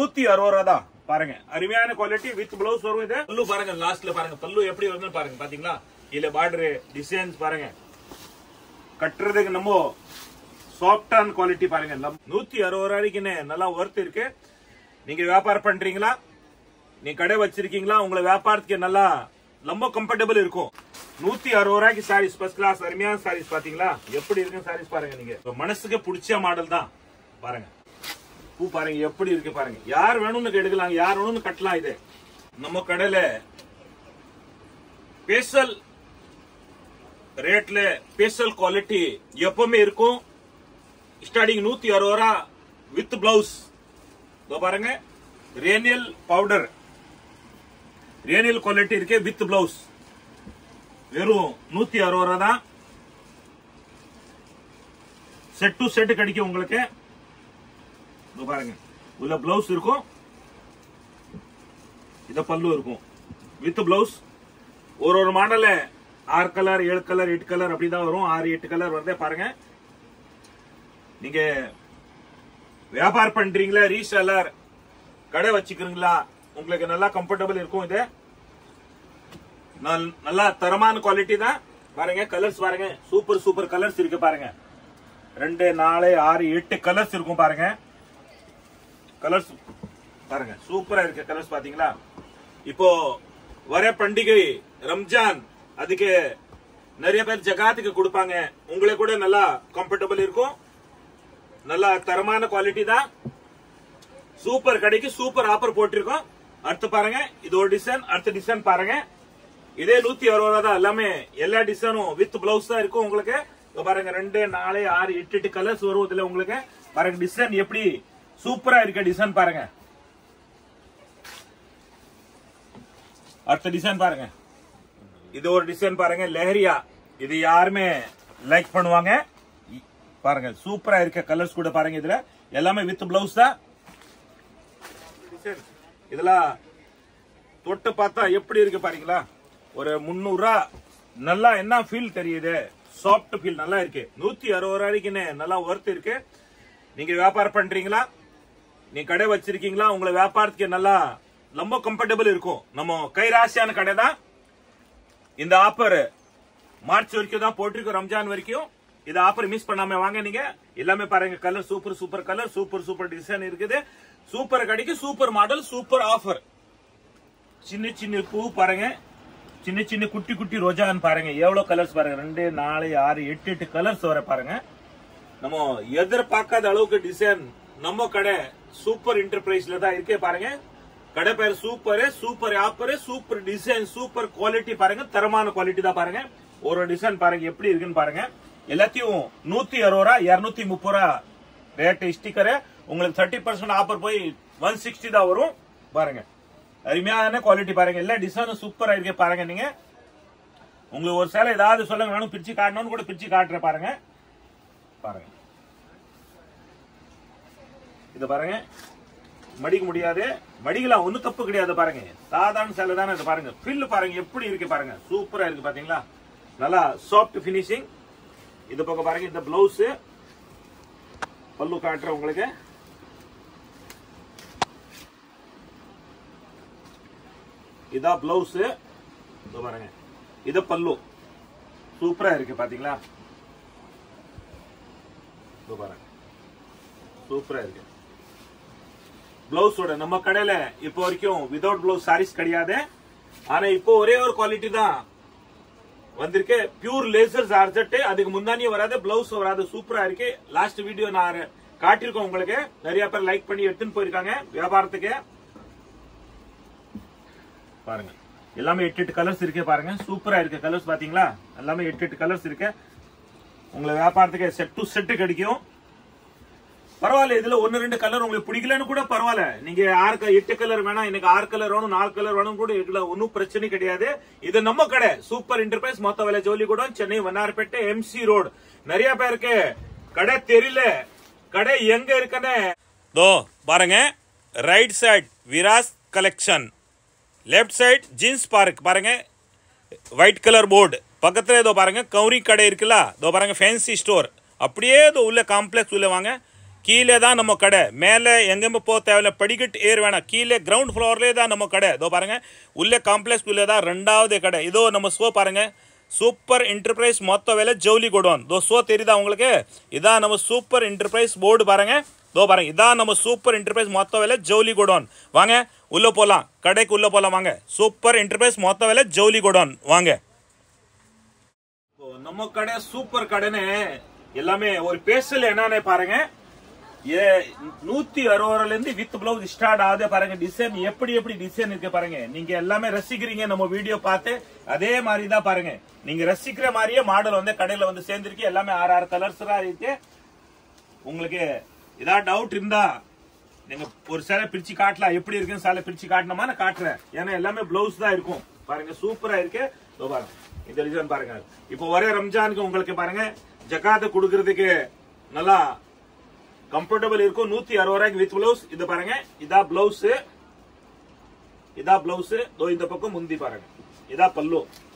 நூத்தி அறுபது ரூபா தான் பாருங்க அருமையான குவாலிட்டி வித் பிளவுஸ் வரும் இது பல்லு பாருங்க லாஸ்ட்ல பாருங்க பல்லு எப்படி வருதுன்னு பாருங்க பாத்தீங்களா இல்ல பார்டர் டிசைன்ஸ் பாருங்க கட்டுறதுக்கு நம்ம சாஃப்டான குவாலிட்டி பாருங்க லம்- நூத்தி அறுபது ரூபாய்க்குன்னு நல்லா ஒர்த் இருக்கு நீங்க வியாபாரம் பண்றீங்களா நீ கடை வச்சிருக்கீங்களா உங்களை வியாபாரத்துக்கு நல்லா ரொம்ப கம்ஃபர்டபுள் இருக்கும் நூத்தி அறுபது ரூபாய்க்கு சாரீஸ் ஃபர்ஸ்ட் கிளாஸ் அருமையான சாரீஸ் பாத்தீங்களா எப்படி இருக்கு சாரீஸ் பாருங்க நீங்க உங்க மனசுக்கு பிடிச்ச மாடல் தான் பாருங்க பூ பாருங்க எப்படி இருக்கு பாருங்க யார் வேணும்னு எடுக்கலாம் யார் வேணும்னு கட்டலாம் இது நம்ம கடையில ஸ்பெஷல் ரேட்ல ஸ்பெஷல் குவாலிட்டி எப்பவுமே இருக்கும் ஸ்டார்டிங் நூத்தி அறுபது ரூபா வித் பிளவுஸ் இதோ பாருங்க ரேனியல் பவுடர் ரேனியல் குவாலிட்டி இருக்கு வித் பிளவுஸ் வெறும் நூத்தி அறுபது ரூபா தான் செட் டு செட் கிடைக்கும் உங்களுக்கு இதோ பாருங்க உள்ள பிளவுஸ் இருக்கும் இத பல்லு இருக்கும் வித் பிளவுஸ் ஒரு ஒரு மாடல்ல ஆறு கலர் ஏழு கலர் எட்டு கலர் அப்படிதான் வரும் ஆறு எட்டு கலர் வருதே பாருங்க நீங்க வியாபாரம் பண்றீங்களா ரீசெல்லர் கடை வச்சுக்கிறீங்களா உங்களுக்கு நல்லா கம்ஃபர்டபுள் இருக்கும் இது நல்- நல்லா தரமான குவாலிட்டி தான் பாருங்க கலர்ஸ் பாருங்க சூப்பர் சூப்பர் கலர்ஸ் இருக்கு பாருங்க ரெண்டு நாலு ஆறு எட்டு கலர்ஸ் இருக்கும் பாருங்க கலர்ஸ் பாருங்க சூப்பரா இருக்கு கலர்ஸ் பாத்தீங்களா இப்போ வர பண்டிகை ரம்ஜான் அதுக்கு நிறைய பேர் ஜகாத்துக்கு கொடுப்பாங்க உங்களுக்கு கூட நல்லா கம்ஃபர்டபுள் இருக்கும் நல்லா தரமான குவாலிட்டி தான் சூப்பர் கடைக்கு சூப்பர் ஆஃபர் போட்டிருக்கோம் அடுத்து பாருங்க இது ஒரு டிசைன் அடுத்த டிசைன் பாருங்க இதே நூத்தி அறுபது ரூபா தான் எல்லாமே எல்லா டிசைனும் வித் பிளவுஸ் தான் இருக்கும் உங்களுக்கு இதோ பாருங்க ரெண்டு நாலு ஆறு எட்டு எட்டு கலர்ஸ் வரும் இதுல உங்களுக்கு பாருங்க டிசைன் எப்படி சூப்பரா இருக்க டிசைன் பாருங்க அடுத்த டிசைன் பாருங்க இது ஒரு டிசைன் பாருங்க லெஹரியா இது யாருமே லைக் பண்ணுவாங்க இ- பாருங்க சூப்பரா இருக்க கலர்ஸ் கூட பாருங்க இதுல எல்லாமே வித் பிளவுஸ் தான் டிசைன் இதெல்லாம் தொட்டு பார்த்தா எப்படி இருக்கு பாருங்களா ஒரு முந்நூறு ரூபா நல்லா என்ன ஃபீல் தெரியுது சாஃப்ட் ஃபீல் நல்லா இருக்கு நூத்தி அறுபது ரூபாய்க்குன்னு நல்லா ஒர்த் இருக்கு நீங்க வியாபாரம் பண்றீங்களா நீ கடை வச்சிருக்கீங்களா உங்களை வியாபாரத்துக்கு நல்லா ரொம்ப கம்ஃபர்டபுள் இருக்கும் நம்ம கைராசியான கடை தான் இந்த ஆஃபர் மார்ச் வரைக்கும் தான் போட்டிருக்கோம் ரம்ஜான் வரைக்கும் இந்த ஆஃபர் மிஸ் பண்ணாம வாங்க நீங்க எல்லாமே பாருங்க colour super super colour super super design இருக்குது சூப்பர் கடைக்கு சூப்பர் மாடல் சூப்பர் ஆஃபர் சின்ன சின்ன பூ பாருங்க சின்ன சின்ன குட்டி குட்டி ரோஜான்னு பாருங்க எவ்வளவு கலர்ஸ் பாருங்க ரெண்டு நாலு ஆறு எட்டு எட்டு கலர்ஸ் வர பாருங்க நம்ம எதிர்பார்க்காத அளவுக்கு டிசைன் நம்ம கடை சூப்பர் என்டர்பிரைஸ்ல தான் இருக்கே பாருங்க கடை பேர் super super offer super design super quality பாருங்க தரமான குவாலிட்டி தான் பாருங்க ஒரு டிசைன் பாருங்க எப்படி இருக்குன்னு பாருங்க எல்லாத்தையும் நூத்தி அறுபது ரூபா இருநூத்தி முப்பது ரூபா ரேட் ஸ்டிக்கர் உங்களுக்கு தேர்ட்டி பர்சன்ட் ஆஃபர் போய் ஒன் சிக்ஸ்டி தான் வரும் பாருங்க அருமையான குவாலிட்டி பாருங்க எல்லா டிசைனும் சூப்பரா இருக்கு பாருங்க நீங்க உங்களுக்கு ஒரு சேலை ஏதாவது சொல்லுங்க வேணும் பிரிச்சு காட்டணும்னு கூட பிரிச்சு காட்டுறேன் பாருங்க பாருங்க இது பாருங்க மடிக்க முடியாது மடிக்கலாம் ஒண்ணும் தப்பு கிடையாது பாருங்க சாதாரண சேலை தானே இது பாருங்க ஃபில் பாருங்க எப்படி இருக்கு பாருங்க சூப்பரா இருக்கு பாத்தீங்களா நல்லா சாஃப்ட் பினிஷிங் இது பக்கம் பாருங்க இந்த பிளவுஸ் பல்லு காட்டுறேன் உங்களுக்கு இதா பிளவுஸ் இதோ பாருங்க இது பல்லு சூப்பரா இருக்கு பாத்தீங்களா இதோ பாருங்க சூப்பரா இருக்கு பிளவுஸோட நம்ம கடையில இப்போ வரைக்கும் விதவுட் பிளவுஸ் சாரீஸ் கிடையாது ஆனா இப்போ ஒரே ஒரு குவாலிட்டி தான் வந்திருக்கு பியூர் லேசர் ஜார்ஜெட் அதுக்கு முந்தானியே வராது பிளவுஸ் வராது சூப்பரா இருக்கு லாஸ்ட் வீடியோ நான் காட்டியிருக்கோம் உங்களுக்கு நிறைய பேர் லைக் பண்ணி எடுத்துன்னு போயிருக்காங்க வியாபாரத்துக்கு பாருங்க எல்லாமே எட்டு எட்டு கலர்ஸ் இருக்கு பாருங்க சூப்பரா இருக்கு கலர்ஸ் பாத்தீங்களா எல்லாமே எட்டு எட்டு கலர்ஸ் இருக்கு உங்களை வியாபாரத்துக்கு செட் டு செட் கிடைக்கும் பரவாயில்ல இதுல ஒன்னு ரெண்டு கலர் உங்களுக்கு பிடிக்கலன்னு கூட பரவாயில்ல நீங்க ஆறு க- எட்டு கலர் வேணாம் எனக்கு ஆறு கலர் வேணும் நாலு கலர் வேணும் கூட இதுல ஒன்னும் பிரச்சனை கிடையாது இது நம்ம கடை சூப்பர் இன்டர்பிரைஸ் மொத்த வேலை ஜோலிகூடம் சென்னை வண்ணாரப்பேட்டை எம்சி ரோடு நிறைய பேருக்கு கடை தெரியல கடை எங்க இருக்குன்னு தோ பாருங்க ரைட் சைடு விராஸ் collection left side jeans park பாருங்க ஒயிட் கலர் போர்டு பக்கத்துல இதோ பாருங்க கௌரி கடை இருக்குல்ல இதோ பாருங்க ஃபேன்சி ஸ்டோர் அப்படியே இதோ உள்ள காம்ப்ளெக்ஸ் உள்ள வாங்க கீழே தான் நம்ம கடை மேலே எங்கேயுமே போக தேவையில்ல படிக்கட்டு ஏர் வேணாம் கீழே கிரவுண்ட் ஃப்ளோர்லேயே தான் நம்ம கடை இதோ பாருங்க உள்ளே காம்ப்ளெக்ஸ் உள்ளே தான் ரெண்டாவது கடை இதோ நம்ம ஷோ பாருங்க சூப்பர் என்டர்பிரைஸ் மொத்த விலை ஜவுளி கொடுவோம் இதோ ஷோ தெரியுதா உங்களுக்கு இதான் நம்ம சூப்பர் என்டர்பிரைஸ் போர்டு பாருங்க இதோ பாருங்க இதான் நம்ம சூப்பர் என்டர்பிரைஸ் மொத்த விலை ஜவுளி கொடுவோம் வாங்க உள்ளே போகலாம் கடைக்கு உள்ளே போகலாம் வாங்க சூப்பர் என்டர்பிரைஸ் மொத்த விலை ஜவுளி கொடுவோம் வாங்க இப்போ நம்ம கடை சூப்பர் கடைன்னு எல்லாமே ஒரு பேசல் என்னன்னு பாருங்க ஏ நூத்தி அறுபது ரூபாயில இருந்து வித் பிளவுஸ் ஸ்டார்ட் ஆகுது பாருங்க டிசைன் எப்படி எப்படி டிசைன் இருக்கு பாருங்க நீங்க எல்லாமே ரசிக்கிறீங்க நம்ம வீடியோ பார்த்து அதே மாதிரி தான் பாருங்க நீங்க ரசிக்கிற மாதிரியே மாடல் வந்து கடையில வந்து சேர்ந்திருக்கு எல்லாமே ஆறு ஆறு கலர்ஸ் இருக்கு உங்களுக்கு ஏதாவது டவுட் இருந்தா நீங்க ஒரு சேலை பிரிச்சு காட்டலாம் எப்படி இருக்குன்னு சேலை பிரிச்சு காட்டணுமா நான் காட்டுறேன் ஏன்னா எல்லாமே பிளவுஸ் தான் இருக்கும் பாருங்க சூப்பரா இருக்கு இதோ பாருங்க இந்த டிசைன் பாருங்க இப்போ ஒரே ரம்ஜானுக்கு உங்களுக்கு பாருங்க ஜக்காத்து கொடுக்கறதுக்கு நல்லா கம்ஃபர்டபுள் இருக்கும் நூத்தி அறுபது ரூபாய்க்கு வித் பிளவுஸ் இது பாருங்க இதா பிளவுஸ் இதா பிளவுஸ் இதோ இந்த பக்கம் முந்தி பாருங்க இதா பல்லு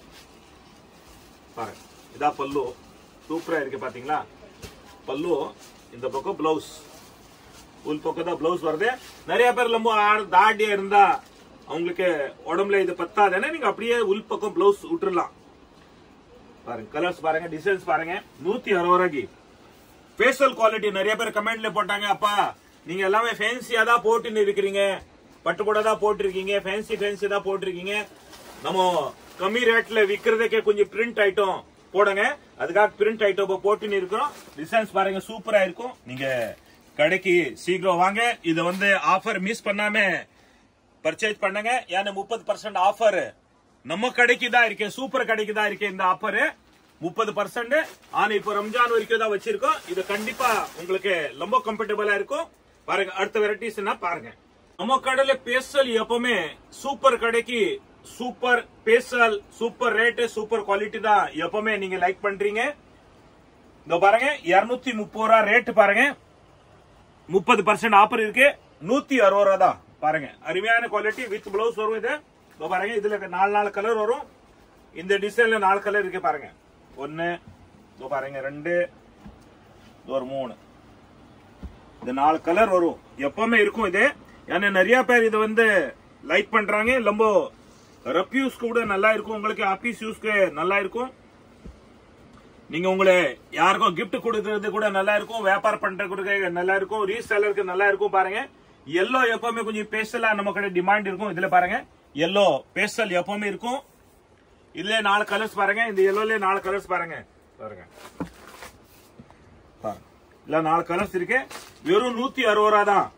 பாருங்க இதா பல்லு சூப்பரா இருக்கு பாத்தீங்களா பல்லு இந்த பக்கம் பிளவுஸ் உள் பக்கம் தான் பிளவுஸ் வருது நிறைய பேர் ரொம்ப ஆ- தாடியா இருந்தா அவங்களுக்கு உடம்புல இது பத்தாதுன்னா நீங்க அப்படியே உள் பக்கம் பிளவுஸ் விட்டுறலாம் பாருங்க கலர்ஸ் பாருங்க டிசைன்ஸ் பாருங்க நூத்தி அறுபது ரூபாய்க்கு ஃபேஷியல் குவாலிட்டி நிறைய பேர் கமெண்ட்ல போட்டாங்க அப்பா நீங்க எல்லாமே ஃபேன்சியா தான் போட்டுன்னு இருக்கிறீங்க பட்டு கூட தான் போட்டிருக்கீங்க ஃபேன்சி ஃபேன்சி தான் போட்டிருக்கீங்க நம்ம கம்மி ரேட்ல விக்கிறதுக்கே கொஞ்சம் பிரிண்ட் ஐட்டம் போடுங்க அதுக்காக பிரிண்ட் ஐட்டம் போட்டுன்னு இருக்கிறோம் டிசைன்ஸ் பாருங்க சூப்பரா இருக்கும் நீங்க கடைக்கு சீக்கிரம் வாங்க இதை வந்து ஆஃபர் மிஸ் பண்ணாம பர்ச்சேஸ் பண்ணுங்க ஏன்னா முப்பது பர்சன்ட் ஆஃபர் நம்ம கடைக்கு தான் இருக்கு சூப்பர் கடைக்கு தான் இருக்கு இந்த ஆஃபர் முப்பது பர்சன்ட் ஆனா இப்போ ரம்ஜான் வரைக்கும் தான் வச்சிருக்கோம் இது கண்டிப்பா உங்களுக்கு ரொம்ப கம்ஃபர்டபுளா இருக்கும் பாருங்க அடுத்த வெரைட்டிஸ் பாருங்க நம்ம கடையில பேசல் எப்பவுமே சூப்பர் கடைக்கு சூப்பர் பேசல் சூப்பர் ரேட் சூப்பர் குவாலிட்டி தான் எப்பவுமே நீங்க லைக் பண்றீங்க இந்த பாருங்க இருநூத்தி முப்பது ரூபா ரேட் பாருங்க முப்பது பர்சன்ட் ஆஃபர் இருக்கு நூத்தி அறுபது ரூபா தான் பாருங்க அருமையான குவாலிட்டி வித் பிளவுஸ் வரும் இது இதோ பாருங்க இதுல நாலு நாலு கலர் வரும் இந்த டிசைன்ல நாலு கலர் இருக்கு பாருங்க ஒன்னு இதோ பாருங்க ரெண்டு இதோ ஒரு மூணு இது நாலு கலர் வரும் எப்பவுமே இருக்கும் இது ஏன்னா நிறைய பேர் இது வந்து லைக் பண்றாங்க ரொம்ப ரப் யூஸ்க்கு கூட நல்லா இருக்கும் உங்களுக்கு ஆபீஸ் யூஸ்க்கு நல்லா இருக்கும் நீங்க உங்களை யாருக்கும் gift கொடுக்கறது கூட நல்லா இருக்கும் வியாபாரம் பண்றது கூட நல்லா இருக்கும் ரீசேலருக்கு நல்லா இருக்கும் பாருங்க எல்லோ எப்பவுமே கொஞ்சம் பேசலா நம்ம கடை டிமாண்ட் இருக்கும் இதுல பாருங்க எல்லோ பேசல் எப்பவுமே இருக்கும் இதுல நாலு கலர்ஸ் பாருங்க இந்த எல்லோல நாலு கலர்ஸ் பாருங்க பாருங்க பாருங்க. இல்ல நாலு கலர்ஸ் இருக்கு வெறும் நூத்தி அறுபது ரூபா தான்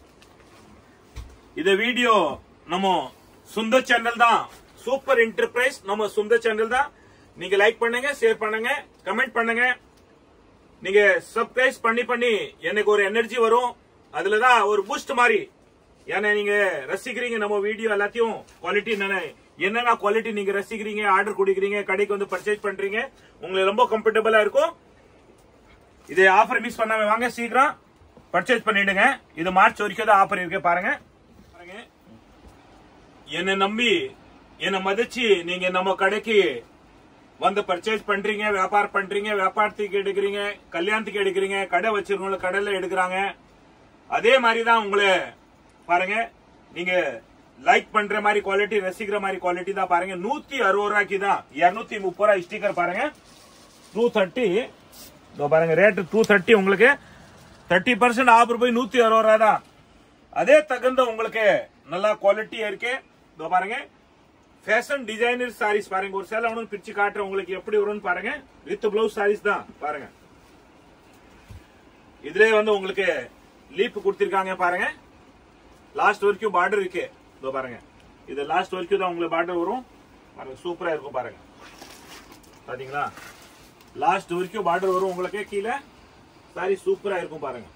இந்த வீடியோ நம்ம சுந்தர் சேனல் தான் சூப்பர் என்டர்பிரைஸ் நம்ம சுந்தர் சேனல் தான் நீங்க லைக் பண்ணுங்க ஷேர் பண்ணுங்க கமெண்ட் பண்ணுங்க நீங்க சப்ஸ்கிரைப் பண்ணி பண்ணி எனக்கு ஒரு எனர்ஜி வரும் அதுலதான் ஒரு பூஸ்ட் மாதிரி ஏன்னா நீங்க ரசிக்கிறீங்க நம்ம வீடியோ எல்லாத்தையும் குவாலிட்டி என்னென்ன என்னென்ன குவாலிட்டி நீங்க ரசிக்கிறீங்க ஆர்டர் கொடுக்குறீங்க கடைக்கு வந்து பர்ச்சேஸ் பண்றீங்க உங்களுக்கு ரொம்ப கம்ஃபர்டபுளா இருக்கும் இது ஆஃபர் மிஸ் பண்ணாம வாங்க சீக்கிரம் பர்ச்சேஸ் பண்ணிடுங்க இது மார்ச் வரைக்கும் தான் ஆஃபர் இருக்கு பாருங்க பாருங்க என்னை நம்பி என்னை மதிச்சு நீங்க நம்ம கடைக்கு வந்து பர்ச்சேஸ் பண்றீங்க வியாபாரம் பண்றீங்க வியாபாரத்துக்கு எடுக்கிறீங்க கல்யாணத்துக்கு எடுக்கிறீங்க கடை வச்சிருக்கவங்க கடையில எடுக்கிறாங்க அதே மாதிரி தான் உங்களை பாருங்க நீங்க லைக் பண்ற மாதிரி குவாலிட்டி ரசிக்கிற மாதிரி குவாலிட்டி தான் பாருங்க நூத்தி அறுபது ரூபாய்க்கு தான் இருநூத்தி முப்பது ரூபாய் ஸ்டிக்கர் பாருங்க டூ தேர்ட்டி இதோ பாருங்க ரேட் டூ தேர்ட்டி உங்களுக்கு தேர்ட்டி பர்சன்ட் ஆஃபர் போய் நூத்தி அறுபது ரூபா தான் அதே தகுந்த உங்களுக்கு நல்லா குவாலிட்டியா இருக்கு இதோ பாருங்க ஃபேஷன் டிசைனர் சாரீஸ் பாருங்க ஒரு சேலை ஒன்று பிரிச்சு காட்டுறேன் உங்களுக்கு எப்படி வரும்னு பாருங்க வித் பிளவுஸ் சாரீஸ் தான் பாருங்க இதுலயே வந்து உங்களுக்கு லீப் கொடுத்திருக்காங்க பாருங்க லாஸ்ட் வரைக்கும் பார்டர் இருக்கு இதோ பாருங்க இது லாஸ்ட் வரைக்கும் தான் உங்களுக்கு பார்டர் வரும் பாருங்க சூப்பரா இருக்கும் பாருங்க பாத்தீங்களா லாஸ்ட் வரைக்கும் பார்டர் வரும் உங்களுக்கு கீழே சாரி சூப்பரா இருக்கும் பாருங்க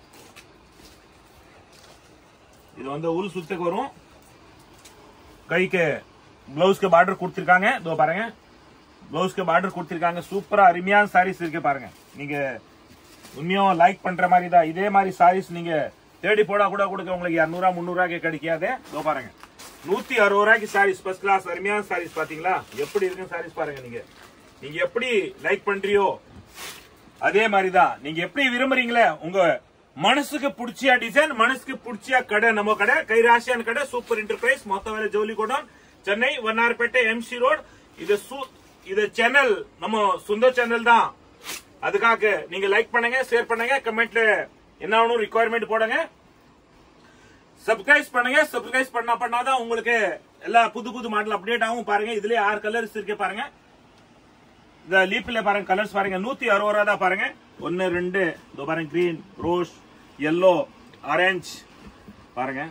இது வந்து உள் சுத்துக்கு வரும் கைக்கு பிளவுஸ்க்கு பார்டர் கொடுத்திருக்காங்க இதோ பாருங்க பிளவுஸ்க்கு பார்டர் கொடுத்திருக்காங்க சூப்பரா அருமையான சாரீஸ் இருக்கு பாருங்க நீங்க உண்மையும் லைக் பண்ற மாதிரி தான் இதே மாதிரி சாரீஸ் நீங்க தேடி போடா கூட கொடுக்க உங்களுக்கு இரநூறுவா முந்நூறுவாய்க்கு கிடைக்காது இதோ பாருங்க நூத்தி அறுபது ரூபாய்க்கு சாரீஸ் ஃபர்ஸ்ட் கிளாஸ் அருமையான சாரீஸ் பாத்தீங்களா எப்படி இருக்கு சாரீஸ் பாருங்க நீங்க நீங்க எப்படி லைக் பண்றியோ அதே மாதிரி தான் நீங்க எப்படி விரும்புறீங்களே உங்க ಮನಸ್ಸಿಗೆ ಪುಡ್ಚಿಯ ಡಿಸೈನ್ ಮನಸ್ಸಿಗೆ ಪುಡ್ಚಿಯ ಕಡೆ ನಮ್ಮ ಕಡೆ ಕೈರಾಶಿಯನ್ ಕಡೆ ಸೂಪರ್ ಎಂಟರ್ಪ್ರೈಸ್ ಮೊತ್ತವೇಲೆ ಜೌಲಿ godown Chennai Vannarapettai MC road இது சு- இது சேனல் நம்ம சொந்த சேனல் தான் அதுக்காக நீங்க லைக் பண்ணுங்க ஷேர் பண்ணுங்க கமெண்ட்ல என்ன வேணும் ரிக்குவயர்மெண்ட் போடுங்க சப்ஸ்கிரைப் பண்ணுங்க சப்ஸ்கிரைப் பண்ணா பண்ணாதான் உங்களுக்கு எல்லா புது புது மாடல் அப்டேட் ஆகும் பாருங்க இதுலயே ஆறு கலர்ஸ் இருக்கு பாருங்க இந்த லீப்ல பாருங்க கலர்ஸ் பாருங்க நூத்தி அறுபது ரூபா தான் பாருங்க ஒன்னு ரெண்டு இதோ பாருங்க கிரீன் ரோஸ் எல்லோ ஆரஞ்சு பாருங்க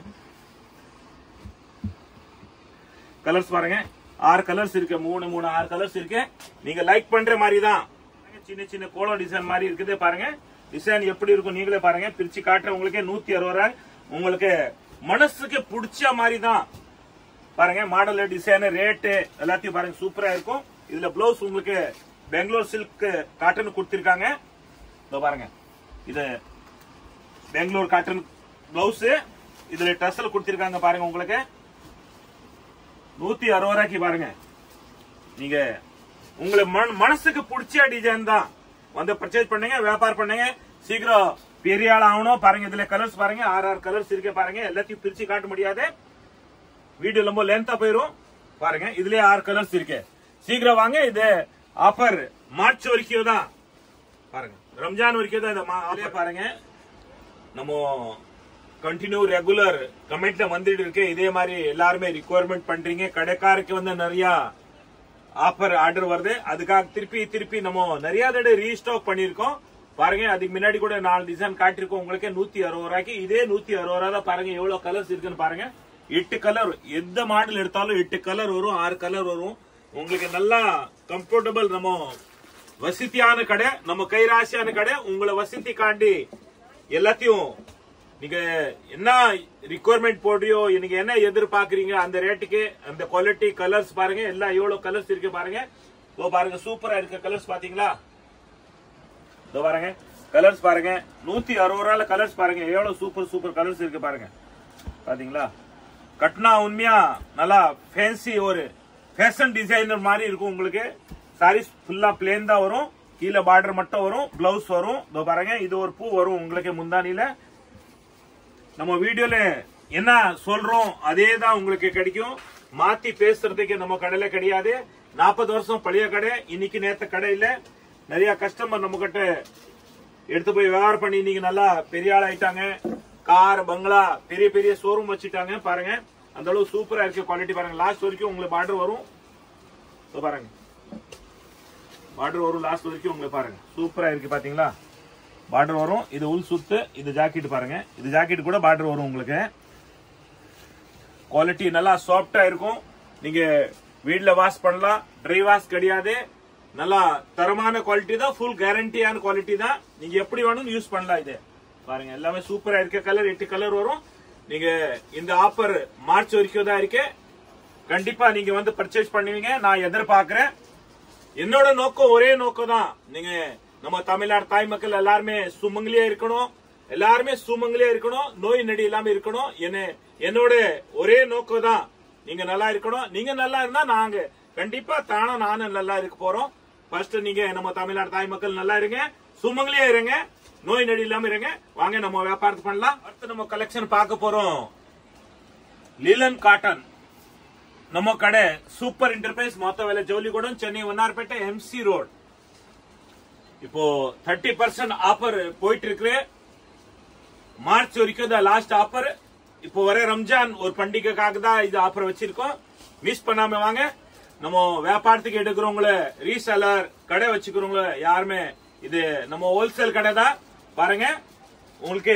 கலர்ஸ் பாருங்க ஆறு கலர்ஸ் இருக்கு மூணு மூணு ஆறு கலர்ஸ் இருக்கு நீங்க லைக் பண்ற மாதிரி தான் சின்ன சின்ன கோலம் டிசைன் மாதிரி இருக்குது பாருங்க டிசைன் எப்படி இருக்கும் நீங்களே பாருங்க பிரிச்சு காட்டுற உங்களுக்கு நூத்தி அறுபது ரூபாய் உங்களுக்கு மனசுக்கு பிடிச்ச மாதிரி தான் பாருங்க மாடல் டிசைன் ரேட்டு எல்லாத்தையும் பாருங்க சூப்பரா இருக்கும் இதுல பிளவுஸ் உங்களுக்கு பெங்களூர் சில்க் காட்டன் கொடுத்திருக்காங்க இதோ பாருங்க இது பெங்களூர் காட்டன் பிளவுஸ் இதுல டசல் கொடுத்திருக்காங்க பாருங்க உங்களுக்கு நூத்தி அறுபது ரூபாய்க்கு பாருங்க நீங்க உங்களை மன- மனசுக்கு பிடிச்ச டிசைன் தான் வந்து பர்ச்சேஸ் பண்ணுங்க வியாபாரம் பண்ணுங்க சீக்கிரம் பெரிய ஆள் ஆகணும் பாருங்க இதுல கலர்ஸ் பாருங்க ஆறு ஆறு கலர்ஸ் இருக்கு பாருங்க எல்லாத்தையும் பிரிச்சு காட்ட முடியாது வீடியோ ரொம்ப லென்த்தா போயிரும் பாருங்க இதுலயே ஆறு கலர்ஸ் இருக்கு சீக்கிரம் வாங்க இது ஆஃபர் மார்ச் வரைக்கும் தான் பாருங்க ரம்ஜான் வரைக்கும் தான் இந்த மா- offer பாருங்க நம்ம கண்டினியூ ரெகுலர் கமெண்ட்ல வந்துட்டு இருக்கு இதே மாதிரி எல்லாருமே ரிக்குவயர்மெண்ட் பண்றீங்க கடைக்காரருக்கு வந்து நிறைய ஆஃபர் ஆர்டர் வருது அதுக்காக திருப்பி திருப்பி நம்ம நிறைய தடவை ரீஸ்டாக் பண்ணிருக்கோம் பாருங்க அதுக்கு முன்னாடி கூட நாலு டிசைன் காட்டிருக்கோம் உங்களுக்கு நூத்தி அறுபது ரூபாய்க்கு இதே நூத்தி அறுபது ரூபா தான் பாருங்க எவ்வளவு கலர்ஸ் இருக்குன்னு பாருங்க எட்டு கலர் எந்த மாடல் எடுத்தாலும் எட்டு கலர் வரும் ஆறு கலர் வரும் உங்களுக்கு நல்லா கம்ஃபர்டபுள் நம்ம வசதியான கடை நம்ம கைராசியான கடை உங்களை வசதிக்காண்டி எல்லாத்தையும் நீங்க என்ன ரிக்குவயர்மெண்ட் போடுறியோ நீங்க என்ன எதிர்பார்க்கறீங்க அந்த ரேட்டுக்கு அந்த குவாலிட்டி கலர்ஸ் பாருங்க எல்லாம் எவ்வளவு கலர்ஸ் இருக்கு பாருங்க இதோ பாருங்க சூப்பரா இருக்க கலர்ஸ் பாத்தீங்களா இதோ பாருங்க கலர்ஸ் பாருங்க நூத்தி அறுபது ரூபாய்ல கலர்ஸ் பாருங்க எவ்வளவு சூப்பர் சூப்பர் கலர்ஸ் இருக்கு பாருங்க பாத்தீங்களா கட்னா உண்மையா நல்லா ஃபேன்சி ஒரு ஃபேஷன் டிசைனர் மாதிரி இருக்கும் உங்களுக்கு சாரீஸ் ஃபுல்லா பிளேன் தான் வரும் கீழே பார்டர் மட்டும் வரும் பிளவுஸ் வரும் இதோ பாருங்க இது ஒரு பூ வரும் உங்களுக்கு முந்தானில நம்ம வீடியோல என்ன சொல்றோம் அதே தான் உங்களுக்கு கிடைக்கும் மாத்தி பேசுறதுக்கு நம்ம கடையில கிடையாது நாற்பது வருஷம் பழைய கடை இன்னைக்கு நேத்த கடை இல்ல நிறைய கஸ்டமர் நம்ம கிட்ட எடுத்து போய் வியாபாரம் பண்ணி இன்னைக்கு நல்லா பெரிய ஆள் ஆயிட்டாங்க கார் பங்களா பெரிய பெரிய ஷோரூம் வச்சுட்டாங்க பாருங்க அந்த அளவு சூப்பரா இருக்கு குவாலிட்டி பாருங்க லாஸ்ட் வரைக்கும் உங்களுக்கு பார்டர் வரும் இதோ பாருங்க பார்டர் வரும் லாஸ்ட் வரைக்கும் உங்களுக்கு பாருங்க சூப்பரா இருக்கு பாத்தீங்களா பார்டர் வரும் இது உள் சுத்து இது ஜாக்கெட் பாருங்க இது ஜாக்கெட் கூட பார்டர் வரும் உங்களுக்கு குவாலிட்டி நல்லா சாஃப்டா இருக்கும் நீங்க வீட்ல வாஷ் பண்ணலாம் ட்ரை வாஷ் கிடையாது நல்லா தரமான குவாலிட்டி தான் ஃபுல் கேரண்டியான குவாலிட்டி தான் நீங்க எப்படி வேணும் யூஸ் பண்ணலாம் இது பாருங்க எல்லாமே சூப்பரா இருக்க கலர் எட்டு கலர் வரும் நீங்க இந்த ஆஃபர் மார்ச் வரைக்கும் தான் இருக்கு கண்டிப்பா நீங்க வந்து பர்ச்சேஸ் பண்ணுவீங்க நான் எதிர்பார்க்கிறேன் என்னோட நோக்கம் ஒரே நோக்கம் தான் நீங்க நம்ம தமிழ்நாடு தாய் மக்கள் எல்லாருமே சுமங்கலியா இருக்கணும் எல்லாருமே சுமங்கலியா இருக்கணும் நோய் நடி இல்லாம இருக்கணும் என்ன என்னோட ஒரே நோக்கம் தான் நீங்க நல்லா இருக்கணும் நீங்க நல்லா இருந்தா நாங்க கண்டிப்பா தானா நானும் நல்லா இருக்க போறோம் ஃபர்ஸ்ட் நீங்க நம்ம தமிழ்நாடு தாய் மக்கள் நல்லா இருங்க சுமங்கலியா இருங்க நோய் நடி இல்லாம இருங்க வாங்க நம்ம வியாபாரத்தை பண்ணலாம் அடுத்து நம்ம கலெக்ஷன் பார்க்க போறோம் லிலன் காட்டன் ನಮ್ಮ ಕಡೆ ಸೂಪರ್ ಇಂಟರ್ಫೇಸ್ ಮೊತ್ತವೆಲ್ಲ ಜೌಲಿಗೂಡನ್ ಚೆನ್ನೈ ವನ್ನಾರ್ಪೇಟೆ எம்சி ரோட் இப்போ தேர்ட்டி பர்சன்ட் ஆஃபர் போயிட்டு இருக்கு மார்ச் வரைக்கும் தான் லாஸ்ட் ஆஃபர் இப்போ வர ரம்ஜான் ஒரு பண்டிகைக்காக தான் இது ஆஃபர் வச்சிருக்கோம் மிஸ் பண்ணாம வாங்க நம்ம வியாபாரத்துக்கு எடுக்கிறவங்கள ரீசெலர் கடை வச்சுக்கிறவங்கள யாருமே இது நம்ம ஹோல்சேல் கடை தான் பாருங்க உங்களுக்கு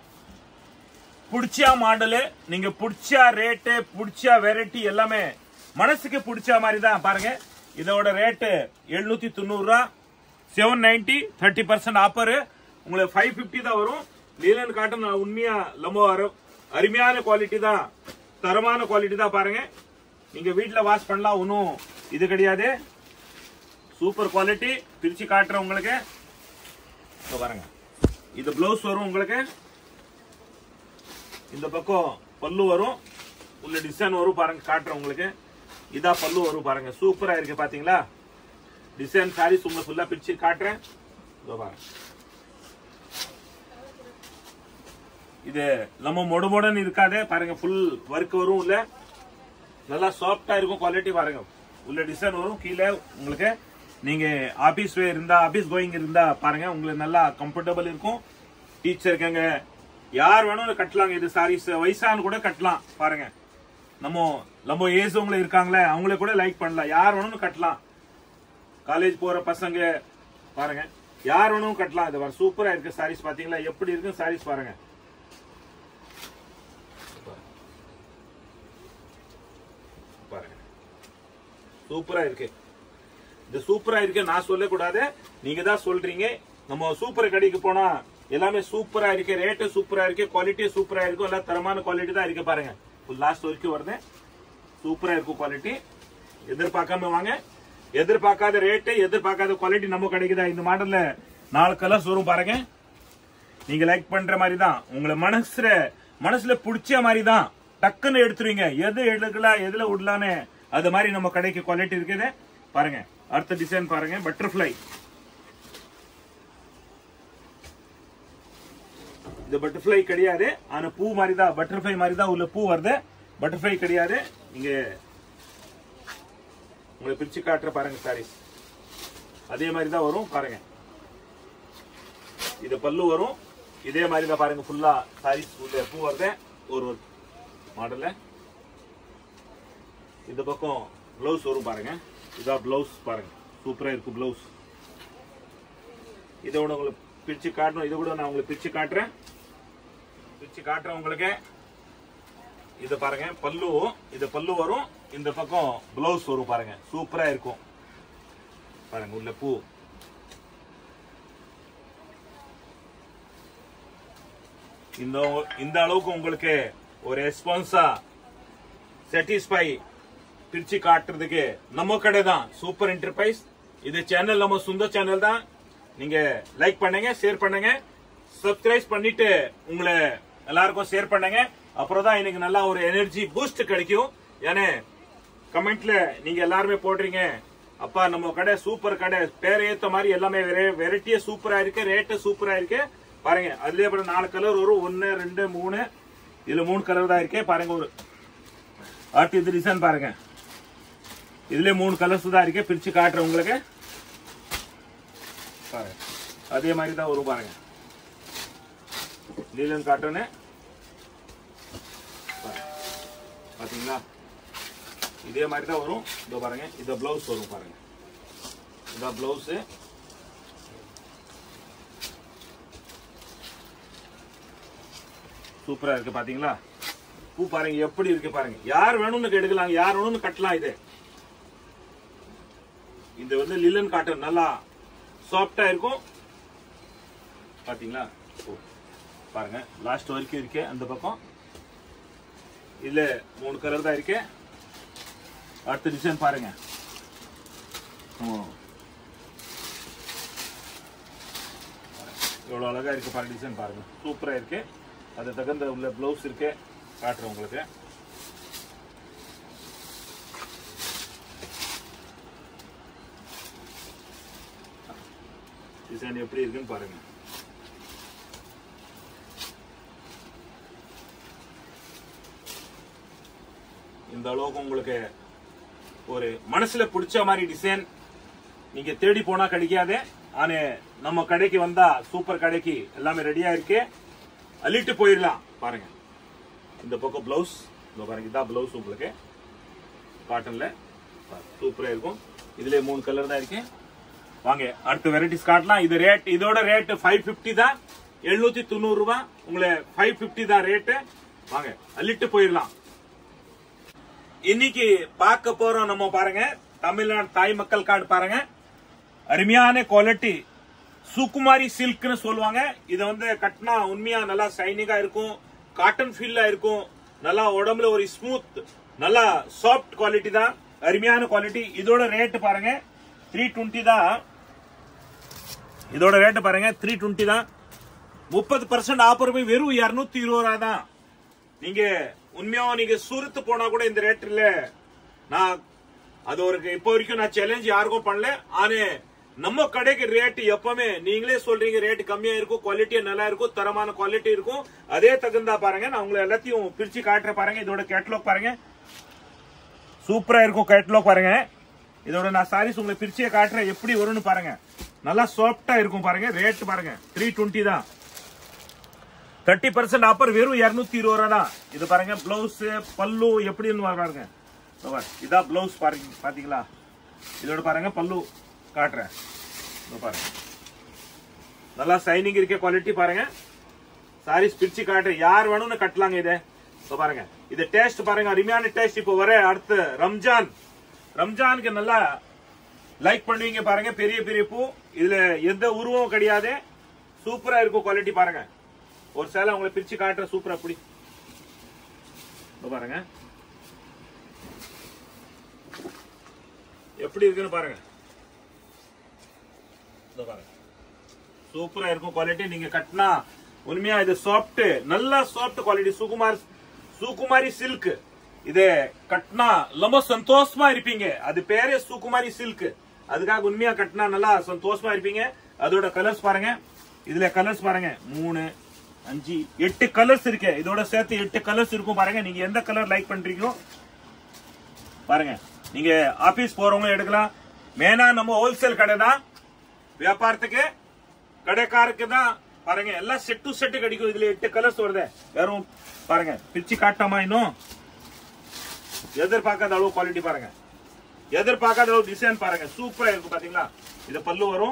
பிடிச்ச மாடலு நீங்க பிடிச்ச ரேட்டு பிடிச்ச வெரைட்டி எல்லாமே மனசுக்கு பிடிச்ச மாதிரி தான் பாருங்க இதோட ரேட்டு எழுநூத்தி தொண்ணூறு ரூபா seven ninety thirty percent offer உங்களுக்கு ஃபைவ் பிப்டி தான் வரும் லீலன் காட்டன் உண்மையா ரொம்ப அரு- அருமையான குவாலிட்டி தான் தரமான குவாலிட்டி தான் பாருங்க நீங்க வீட்ல வாஷ் பண்ணலாம் ஒன்றும் இது கிடையாது சூப்பர் குவாலிட்டி பிரிச்சு காட்டுறேன் உங்களுக்கு இதோ பாருங்க இது பிளவுஸ் வரும் உங்களுக்கு இந்த பக்கம் பல்லு வரும் உள்ள டிசைன் வரும் பாருங்க காட்டுறேன் உங்களுக்கு இதா பல்லு வரும் பாருங்க சூப்பரா இருக்கு பாத்தீங்களா டிசைன் சாரீஸ் உங்களுக்கு ஃபுல்லா பிரிச்சு காட்டுறேன் இதோ பாருங்க இது நம்ம மொடு மொடன்னு இருக்காது பாருங்க ஃபுல் ஒர்க் வரும் உள்ள நல்லா சாஃப்டா இருக்கும் குவாலிட்டி பாருங்க உள்ள டிசைன் வரும் கீழே உங்களுக்கு நீங்க ஆபீஸ் வே இருந்தா ஆபீஸ் கோயிங் இருந்தா பாருங்க உங்களுக்கு நல்லா கம்ஃபர்டபுள் இருக்கும் டீச்சர் இருக்காங்க யார் வேணும் கட்டலாங்க இது சாரீஸ் வயசான கூட கட்டலாம் பாருங்க நம்ம நம்ம ஏஜ் உங்களை இருக்காங்களே அவங்களே கூட லைக் பண்ணலாம் யார் வேணும் கட்டலாம் காலேஜ் போற பசங்க பாருங்க யார் வேணும் கட்டலாம் இது சூப்பரா இருக்கு சாரீஸ் பாத்தீங்களா எப்படி இருக்கு சாரீஸ் பாருங்க பாருங்க சூப்பரா இருக்கு இது சூப்பரா இருக்கு நான் சொல்லக்கூடாது நீங்க தான் சொல்றீங்க நம்ம சூப்பர் கடைக்கு போனா எல்லாமே சூப்பரா இருக்கு ரேட்டு சூப்பரா இருக்கு குவாலிட்டி சூப்பரா இருக்கும் எல்லாம் தரமான குவாலிட்டி தான் இருக்கு பாருங்க லாஸ்ட் வரைக்கும் வருது சூப்பரா இருக்கும் குவாலிட்டி எதிர்பார்க்காம வாங்க எதிர்பார்க்காத ரேட்டு எதிர்பார்க்காத குவாலிட்டி நம்ம கிடைக்குதா இந்த மாடல்ல நாலு கலர்ஸ் வரும் பாருங்க நீங்க லைக் பண்ற மாதிரி தான் உங்களை மனசுல மனசுல பிடிச்ச மாதிரி தான் டக்குன்னு எடுத்துருவீங்க எது எடுக்கலாம் எதுல விடலான்னு அது மாதிரி நம்ம கடைக்கு குவாலிட்டி இருக்குது பாருங்க அடுத்த டிசைன் பாருங்க பட்டர்ஃபிளை இது பட்டர்ஃபிளை கிடையாது ஆனா பூ மாதிரி தான் பட்டர்ஃபிளை மாதிரி தான் உள்ள பூ வருது பட்டர்ஃபிளை கிடையாது நீங்க உங்களை பிரிச்சு காட்டுற பாருங்க சாரீஸ் அதே மாதிரி தான் வரும் பாருங்க இது பல்லு வரும் இதே மாதிரி தான் பாருங்க ஃபுல்லா சாரீஸ் உள்ள பூ வருது ஒரு மாடல்ல இந்த பக்கம் பிளவுஸ் வரும் பாருங்க இதான் பிளவுஸ் பாருங்க சூப்பரா இருக்கு பிளவுஸ் இதை விட உங்களுக்கு பிரிச்சு காட்டணும் இதை கூட நான் உங்களுக்கு பிரிச்சு காட்டுறேன் பிரிச்சு காட்டுறேன் உங்களுக்கு இது பாருங்க பல்லு இது பல்லு வரும் இந்த பக்கம் பிளவுஸ் வரும் பாருங்க சூப்பரா இருக்கும் பாருங்க உள்ள பூ இந்த இந்த அளவுக்கு உங்களுக்கு ஒரு ரெஸ்பான்ஸா சாட்டிஸ்ஃபை பிரிச்சு காட்டுறதுக்கு நம்ம கடை தான் சூப்பர் என்டர்பிரைஸ் இது சேனல் நம்ம சுந்தர் சேனல் தான் நீங்க லைக் பண்ணுங்க ஷேர் பண்ணுங்க சப்ஸ்கிரைப் பண்ணிட்டு உங்களை எல்லாருக்கும் ஷேர் பண்ணுங்க அப்புறம் தான் எனக்கு நல்லா ஒரு எனர்ஜி பூஸ்ட் கிடைக்கும் ஏன்னா கமெண்ட்ல நீங்க எல்லாருமே போடுறீங்க அப்பா நம்ம கடை சூப்பர் கடை பேர் ஏத்த மாதிரி எல்லாமே வெரைட்டியா சூப்பரா இருக்கு ரேட்டு சூப்பரா இருக்கு பாருங்க அதுலயே அப்புறம் நாலு கலர் வரும் ஒன்னு ரெண்டு மூணு இதுல மூணு கலர் தான் இருக்கு பாருங்க ஒரு அடுத்து இது டிசைன் பாருங்க இதுல மூணு கலர்ஸ் தான் இருக்கு பிரிச்சு காட்டுறேன் உங்களுக்கு பாருங்க அதே மாதிரி தான் வரும் பாருங்க நீலன் காட்டனு பாத்தீங்களா இதே மாதிரி தான் வரும் இதோ பாருங்க இதோ பிளவுஸ் வரும் பாருங்க இதான் பிளவுஸ் சூப்பரா இருக்கு பாத்தீங்களா பூ பாருங்க எப்படி இருக்கு பாருங்க யார் வேணும்னு எடுக்கலாம் யார் வேணும்னு கட்டலாம் இது இது வந்து லிலன் காட்டன் நல்லா சாஃப்டா இருக்கும் பாத்தீங்களா ஓ, பாருங்க லாஸ்ட் வரைக்கும் இருக்கு அந்த பக்கம் இதுல மூணு கலர் தான் இருக்கு அடுத்த டிசைன் பாருங்க ஓ. எவ்வளவு அழகா இருக்கு பாருங்க டிசைன் பாருங்க சூப்பரா இருக்கு அது தகுந்த உள்ள பிளவுஸ் இருக்கு காட்டுறேன் உங்களுக்கு டிசைன் எப்படி இருக்குன்னு பாருங்க இந்த அளவுக்கு உங்களுக்கு ஒரு மனசுல பிடிச்ச மாதிரி டிசைன் நீங்க தேடி போனா கிடைக்காது ஆனா நம்ம கடைக்கு வந்தா சூப்பர் கடைக்கு எல்லாமே ரெடியா இருக்கு அள்ளிட்டு போயிடலாம் பாருங்க இந்த பக்கம் பிளவுஸ் இந்த பாருங்க இதான் பிளவுஸ் உங்களுக்கு காட்டன்ல சூப்பரா இருக்கும் இதுல மூணு கலர் தான் இருக்கு வாங்க அடுத்த வெரைட்டிஸ் காட்டலாம் இது ரேட் இதோட ரேட் ஃபைவ் பிப்டி தான் எழுநூத்தி தொண்ணூறு ரூபாய் உங்களை ஃபைவ் பிப்டி தான் ரேட்டு வாங்க அள்ளிட்டு போயிடலாம் இன்னைக்கு பார்க்க போறோம் நம்ம பாருங்க தமிழ்நாடு தாய் மக்கள் கார்டு பாருங்க அருமையான குவாலிட்டி சுகுமாரி சில்க்னு சொல்லுவாங்க இது வந்து கட்டினா உண்மையா நல்லா ஷைனிங்கா இருக்கும் காட்டன் ஃபீல்ல இருக்கும் நல்லா உடம்புல ஒரு ஸ்மூத் நல்லா சாஃப்ட் குவாலிட்டி தான் அருமையான குவாலிட்டி இதோட ரேட் பாருங்க த்ரீ டுவெண்ட்டி தான் இதோட ரேட் பாருங்க த்ரீ டுவெண்ட்டி தான் முப்பது பர்சன்ட் ஆஃபர் போய் வெறும் இருநூத்தி இருபது ரூபா தான் நீங்க உண்மையா நீங்க சூரத்து போனா கூட இந்த ரேட் இல்ல நான் அது ஒரு இப்போ வரைக்கும் நான் சேலஞ்ச் யாருக்கும் பண்ணல ஆனே நம்ம கடைக்கு ரேட் எப்பவுமே நீங்களே சொல்றீங்க ரேட் கம்மியா இருக்கும் குவாலிட்டி நல்லா இருக்கும் தரமான குவாலிட்டி இருக்கும் அதே தகுந்தா பாருங்க நான் உங்களை எல்லாத்தையும் பிரிச்சு காட்டுறேன் பாருங்க இதோட கேட்லாக் பாருங்க சூப்பரா இருக்கும் கேட்லாக் பாருங்க இதோட நான் சாரீஸ் உங்களை பிரிச்சே காட்டுறேன் எப்படி வரும்னு பாருங்க நல்லா சாஃப்டா இருக்கும் பாருங்க ரேட் பாருங்க த்ரீ டுவெண்ட்டி தான் தேர்ட்டி பர்சன்ட் ஆஃபர் வெறும் இருநூத்தி இருபது ரூபா தான் இது பாருங்க பிளவுஸ் பல்லு எப்படின்னு பாருங்க இதோ பாரு. இதான் பிளவுஸ் பாருங்க பாத்தீங்களா இதோட பாருங்க பல்லு காட்டுறேன் இதோ பாருங்க நல்லா சைனிங் இருக்க குவாலிட்டி பாருங்க சாரீஸ் பிரிச்சு காட்டுறேன் யார் வேணும்னு கட்டலாங்க இதை இதோ பாருங்க இது டேஸ்ட் பாருங்க அருமையான டேஸ்ட் இப்போ வர அடுத்து ரம்ஜான் ரம்ஜானுக்கு நல்லா லைக் பண்ணுவீங்க பாருங்க பெரிய பெரிய பூ இதுல எந்த உருவம் கிடையாது சூப்பரா இருக்கும் குவாலிட்டி பாருங்க ஒரு சேலை உங்களை பிரிச்சு காட்டுற சூப்பரா அப்படி இதோ பாருங்க எப்படி இருக்குன்னு பாருங்க இதோ பாருங்க சூப்பரா இருக்கும் குவாலிட்டி நீங்க கட்டினா உண்மையா இது சாஃப்ட் நல்ல soft quality Sukumar Sukumari silk இது கட்டினா ரொம்ப சந்தோஷமா இருப்பீங்க அது பேரே சுகுமாரி சில்க் அதுக்காக உண்மையா கட்டினா நல்லா சந்தோஷமா இருப்பீங்க அதோட கலர்ஸ் பாருங்க இதுல கலர்ஸ் பாருங்க மூணு அஞ்சு எட்டு கலர்ஸ் இருக்கு இதோட சேர்த்து எட்டு கலர்ஸ் இருக்கும் பாருங்க நீங்க எந்த கலர் லைக் பண்றீங்களோ பாருங்க நீங்க ஆபீஸ் போறவங்க எடுக்கலாம் மேனா நம்ம ஹோல்சேல் கடை தான் வியாபாரத்துக்கு கடைக்காருக்கு தான் பாருங்க எல்லாம் செட் டு செட் கிடைக்கும் இதுல எட்டு கலர்ஸ் வருது வெறும் பாருங்க பிரிச்சு காட்டாமா இன்னும் எதிர்பார்க்காத அளவு குவாலிட்டி பாருங்க எதிர்பார்க்காத அளவு டிசைன் பாருங்க சூப்பரா இருக்கும் பாத்தீங்களா இது பல்லு வரும்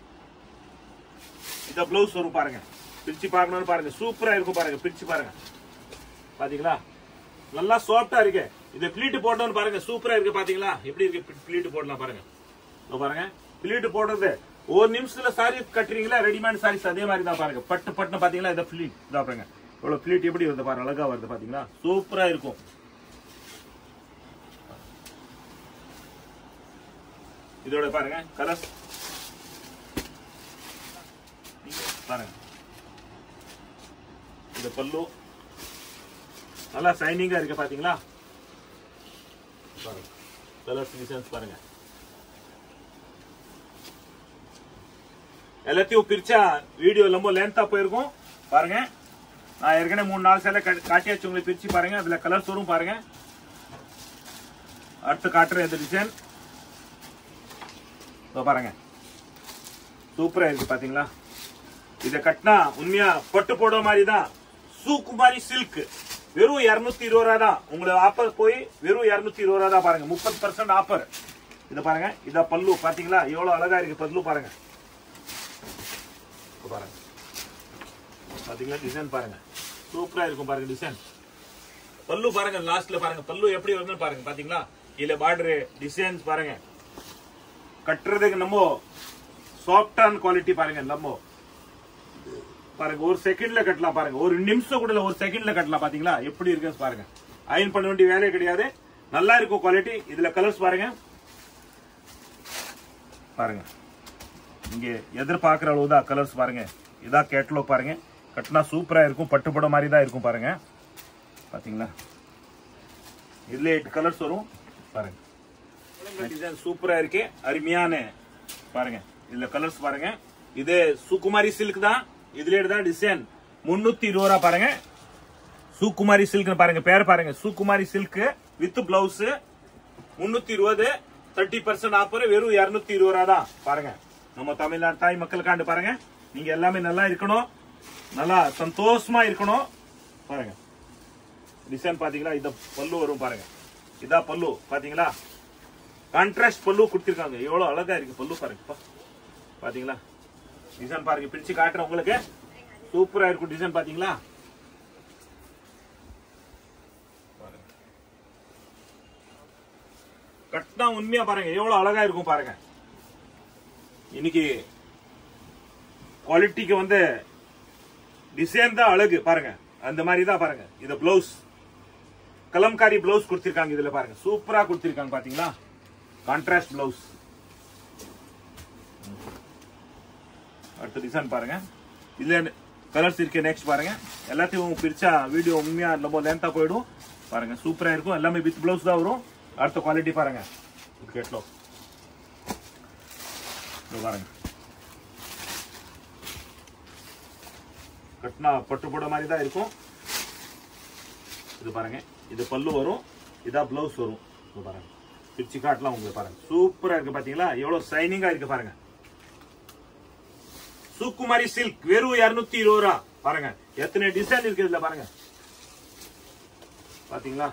இந்த பிளவுஸ் வரும் பாருங்க பிரிச்சு பார்க்கணும்னு பாருங்க சூப்பரா இருக்கும் பாருங்க பிரிச்சு பாருங்க பாத்தீங்களா நல்லா சாஃப்டா இருக்கு இது பிளீட் போட்டோம்னு பாருங்க சூப்பரா இருக்கு பாத்தீங்களா எப்படி இருக்கு பிளீட் போடலாம் பாருங்க இதோ பாருங்க பிளீட் போடுறது ஒரு நிமிஷத்துல சாரி கட்டுறீங்களா ரெடிமேட் சாரீஸ் அதே மாதிரி தான் பாருங்க பட்டு பட்டு பாத்தீங்களா இந்த பிளீட் இதா பாருங்க இவ்வளவு பிளீட் எப்படி வருது பாருங்க அழகா வருது பாத்தீங்களா சூப்பரா இருக்கும் இதோட பாருங்க கலர்ஸ் பாருங்க இது பல்லு நல்லா சைனிங்கா இருக்கு பாத்தீங்களா பாருங்க கலர்ஸ் டிசைன்ஸ் பாருங்க எல்லாத்தையும் பிரிச்சா வீடியோ ரொம்ப லென்த்தா போயிருக்கும் பாருங்க நான் ஏற்கனவே மூணு நாலு சேலை கா- காட்டியாச்சு உங்களுக்கு பிரிச்சு பாருங்க அதுல கலர்ஸ் வரும் பாருங்க அடுத்து காட்டுற இந்த டிசைன் இதோ பாருங்க சூப்பரா இருக்கு பாத்தீங்களா இத கட்டினா உண்மையா பட்டு போடுற மாதிரி தான் சூக்குமாரி சில்க் வெறும் இருநூத்தி இருபது ரூபா தான் உங்களுக்கு ஆஃபர் போய் வெறும் இருநூத்தி இருபது ரூபா தான் பாருங்க முப்பது பர்சன்ட் ஆஃபர் இத பாருங்க இத பல்லு பாத்தீங்களா எவ்வளவு அழகா இருக்கு பல்லு பாருங்க இப்ப பாருங்க பாத்தீங்களா டிசைன் பாருங்க சூப்பரா இருக்கும் பாருங்க டிசைன் பல்லு பாருங்க லாஸ்ட்ல பாருங்க பல்லு எப்படி வருதுன்னு பாருங்க பாத்தீங்களா இல்ல பார்டர் டிசைன்ஸ் பாருங்க கட்டுறதுக்கு நம்ம சாஃப்டான குவாலிட்டி பாருங்க நம்ம பாருங்க ஒரு செகண்ட்ல கட்டலாம் பாருங்க ஒரு நிமிஷம் கூட இல்ல ஒரு செகண்ட்ல கட்டலாம் பாத்தீங்களா எப்படி இருக்குன்னு பாருங்க அயன் பண்ண வேண்டிய வேலையே கிடையாது நல்லா இருக்கும் குவாலிட்டி இதுல கலர்ஸ் பாருங்க பாருங்க இங்க எதிர்பார்க்கிற அளவு தான் கலர்ஸ் பாருங்க இதான் கேட்லாக் பாருங்க கட்டினா சூப்பரா இருக்கும் பட்டுப்பட மாதிரி தான் இருக்கும் பாருங்க பாத்தீங்களா இதுல எட்டு கலர்ஸ் வரும் பாருங்க டிசைன் சூப்பரா இருக்கு அருமையான பாருங்க இதுல கலர்ஸ் பாருங்க இது சுகுமாரி சில்க் தான் இதுல தான் டிசைன் முன்னூத்தி இருபது ரூபா பாருங்க சுகுமாரி சில்க் பாருங்க பேர் பாருங்க சுகுமாரி சில்க் வித் பிளவுஸ் முன்னூத்தி இருபது தேர்ட்டி பர்சன்ட் ஆஃபர் வெறும் இருநூத்தி இருபது ரூபா தான் பாருங்க நம்ம தமிழ்நாடு தாய் மக்களுக்காண்டு பாருங்க நீங்க எல்லாமே நல்லா இருக்கணும் நல்லா சந்தோஷமா இருக்கணும் பாருங்க டிசைன் பாத்தீங்களா இத பல்லு வரும் பாருங்க இதா பல்லு பாத்தீங்களா கான்ட்ராஸ்ட் பல்லு கொடுத்திருக்காங்க எவ்வளவு அழகா இருக்கு பல்லு பாருங்க பா. பாத்தீங்களா டிசைன் பாருங்க பிரிச்சு காட்டுறேன் உங்களுக்கு சூப்பரா இருக்கும் டிசைன் பாத்தீங்களா பாருங்க. கட்டினா உண்மையா பாருங்க எவ்வளவு அழகா இருக்கும் பாருங்க இன்னைக்கு குவாலிட்டிக்கு வந்து டிசைன் தான் அழகு பாருங்க அந்த மாதிரி தான் பாருங்க இது பிளவுஸ் கலம்காரி பிளவுஸ் கொடுத்திருக்காங்க இதுல பாருங்க சூப்பரா கொடுத்திருக்காங்க பாத்தீங்களா கான்ட்ராஸ்ட் பிளவுஸ் அடுத்த டிசைன் பாருங்க இதுல கலர்ஸ் இருக்கு நெக்ஸ்ட் பாருங்க எல்லாத்தையும் பிரிச்சா வீடியோ உண்மையா ரொம்ப லென்த்தா போயிடும் பாருங்க சூப்பரா இருக்கும் எல்லாமே வித் பிளவுஸ் தான் வரும் அடுத்த குவாலிட்டி பாருங்க கேட்லோ இது பாருங்க கட்டினா பட்டு போட மாதிரி தான் இருக்கும் இது பாருங்க இது பல்லு வரும் இதா பிளவுஸ் வரும் இது பாருங்க பிச்சு காட்டலாம் உங்களுக்கு பாருங்க சூப்பரா இருக்கு பாத்தீங்களா எவ்வளவு ஷைனிங்கா இருக்கு பாருங்க சுக்குமாரி சில்க் வெறும் இருநூத்தி இருபது ரூபா பாருங்க எத்தனை டிசைன் இருக்கு இதுல பாருங்க பாத்தீங்களா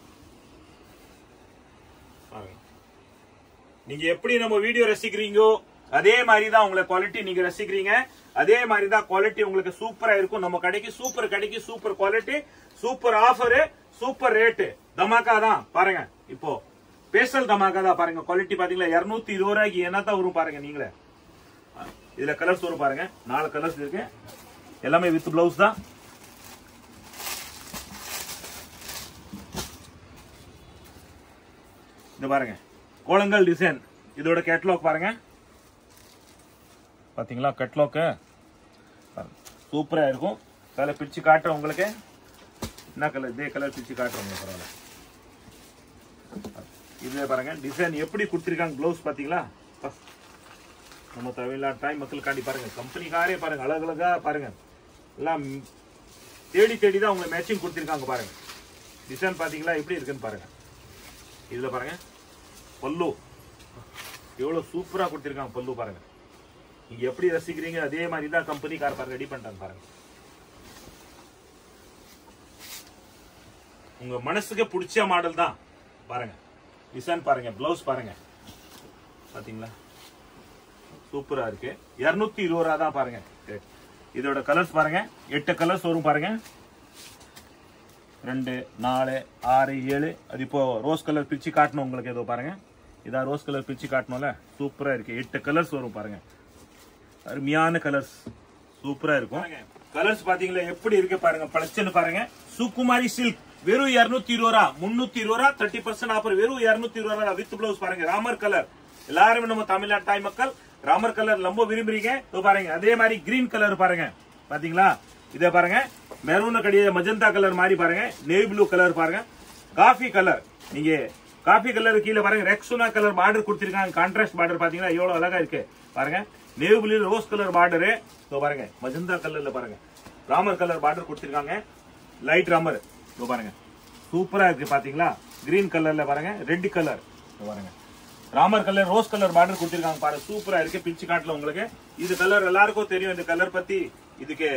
பாருங்க நீங்க எப்படி நம்ம வீடியோ ரசிக்கிறீங்கோ அதே மாதிரி தான் உங்களை குவாலிட்டி நீங்க ரசிக்கிறீங்க அதே மாதிரி தான் குவாலிட்டி உங்களுக்கு சூப்பரா இருக்கும் நம்ம கடைக்கு சூப்பர் கடைக்கு super quality super offer super rate தமாக்கா தான் பாருங்க இப்போ ஸ்பெஷல் தமாக்கா தான் பாருங்க குவாலிட்டி பாத்தீங்களா இருநூத்தி இருபது ரூபாய்க்கு என்னத்தான் வரும் பாருங்க நீங்களே இதுல கலர்ஸ் வரும் பாருங்க நாலு கலர்ஸ் இருக்கு எல்லாமே வித் பிளவுஸ் தான் இந்த பாருங்க கோலங்கல் டிசைன் இதோட கேட்லாக் பாருங்க பாத்தீங்களா கேட்லாக் சூப்பரா இருக்கும் கலர் பிரிச்சு காட்டுறேன் உங்களுக்கு என்ன கலர் இதே கலர் பிரிச்சு காட்டுறேன் உங்களுக்கு பரவாயில்ல இதுல பாருங்க டிசைன் எப்படி கொடுத்திருக்காங்க ப்ளவுஸ் பாத்தீங்களா பா. நம்ம தமிழ்நாடு தாய் மக்களுக்காண்டி பாருங்க கம்பெனிக்காரே பாருங்க அழகழகா பாருங்க எல்லாம் தேடி தேடி தான் உங்களை மேட்சிங் கொடுத்திருக்காங்க பாருங்க டிசைன் பாத்தீங்களா எப்படி இருக்குன்னு பாருங்க இதுல பாருங்க பல்லு எவ்வளவு சூப்பரா கொடுத்திருக்காங்க பல்லு பாருங்க நீங்க எப்படி ரசிக்கிறீங்க அதே மாதிரி தான் கம்பெனிக்கார பாருங்க ரெடி பண்ணிட்டாங்க பாருங்க உங்க மனசுக்கு பிடிச்ச மாடல் தான் பாருங்க டிசைன் பாருங்க பிளவுஸ் பாருங்க பாத்தீங்களா சூப்பரா இருக்கு இருநூத்தி இருபது ரூபா தான் பாருங்க இதோட கலர்ஸ் பாருங்க எட்டு கலர்ஸ் வரும் பாருங்க ரெண்டு நாலு ஆறு ஏழு அது இப்போ ரோஸ் கலர் பிரிச்சு காட்டணும் உங்களுக்கு ஏதோ பாருங்க இதா ரோஸ் கலர் பிரிச்சு காட்டணும்ல சூப்பரா இருக்கு எட்டு கலர்ஸ் வரும் பாருங்க அருமையான கலர்ஸ் சூப்பரா இருக்கும் கலர்ஸ் பாத்தீங்களா எப்படி இருக்கு பாருங்க பளச்சுன்னு பாருங்க சுகுமாரி சில்க் வெறும் இருநூத்தி இருபது ரூபா முன்னூத்தி இருபது ரூபா தேர்ட்டி பர்சன்ட் ஆஃபர் வெறும் இருநூத்தி இருபது ரூபா வித் பிளவுஸ் பாருங்க ராமர் கலர் எல்லாருமே நம்ம தமிழ்நாட்டு தாய் மக்கள் ராமர் கலர் ரொம்ப விரும்புறீங்க இதோ பாருங்க அதே மாதிரி கிரீன் கலர் பாருங்க பாத்தீங்களா இத பாருங்க மெரூன் கிடையாது மஜந்தா கலர் மாதிரி பாருங்க நேவி ப்ளூ கலர் பாருங்க காஃபி கலர் நீங்க காஃபி கலர் கீழே பாருங்க ரெக்ஸுனா கலர் பார்டர் கொடுத்திருக்காங்க கான்ட்ராஸ்ட் பார்டர் பாத்தீங்கன்னா எவ்வளவு அழகா இருக்கு பாருங்க navy blue rose colour border இதோ பாருங்க மஜந்தா கலர்ல பாருங்க ராமர் கலர் பார்டர் கொடுத்திருக்காங்க லைட் ராமர் இதோ பாருங்க சூப்பரா இருக்கு பாத்தீங்களா கிரீன் கலர்ல பாருங்க ரெட் கலர் பாருங்க Ramar colour rose colour border கொடுத்திருக்காங்க பாருங்க சூப்பரா இருக்கு பிச்சு காட்டுல உங்களுக்கு இது கலர் எல்லாருக்கும் தெரியும் இந்த கலர் பத்தி இதுக்கு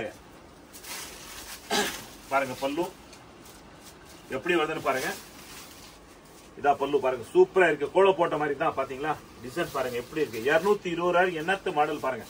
பாருங்க பல்லு எப்படி வருதுன்னு பாருங்க இதா பல்லு பாருங்க சூப்பரா இருக்கு கோல போட்ட மாதிரி தான் பாத்தீங்களா டிசைன் பாருங்க எப்படி இருக்கு இருநூத்தி இருபது ரூபாய் என்னத்து மாடல் பாருங்க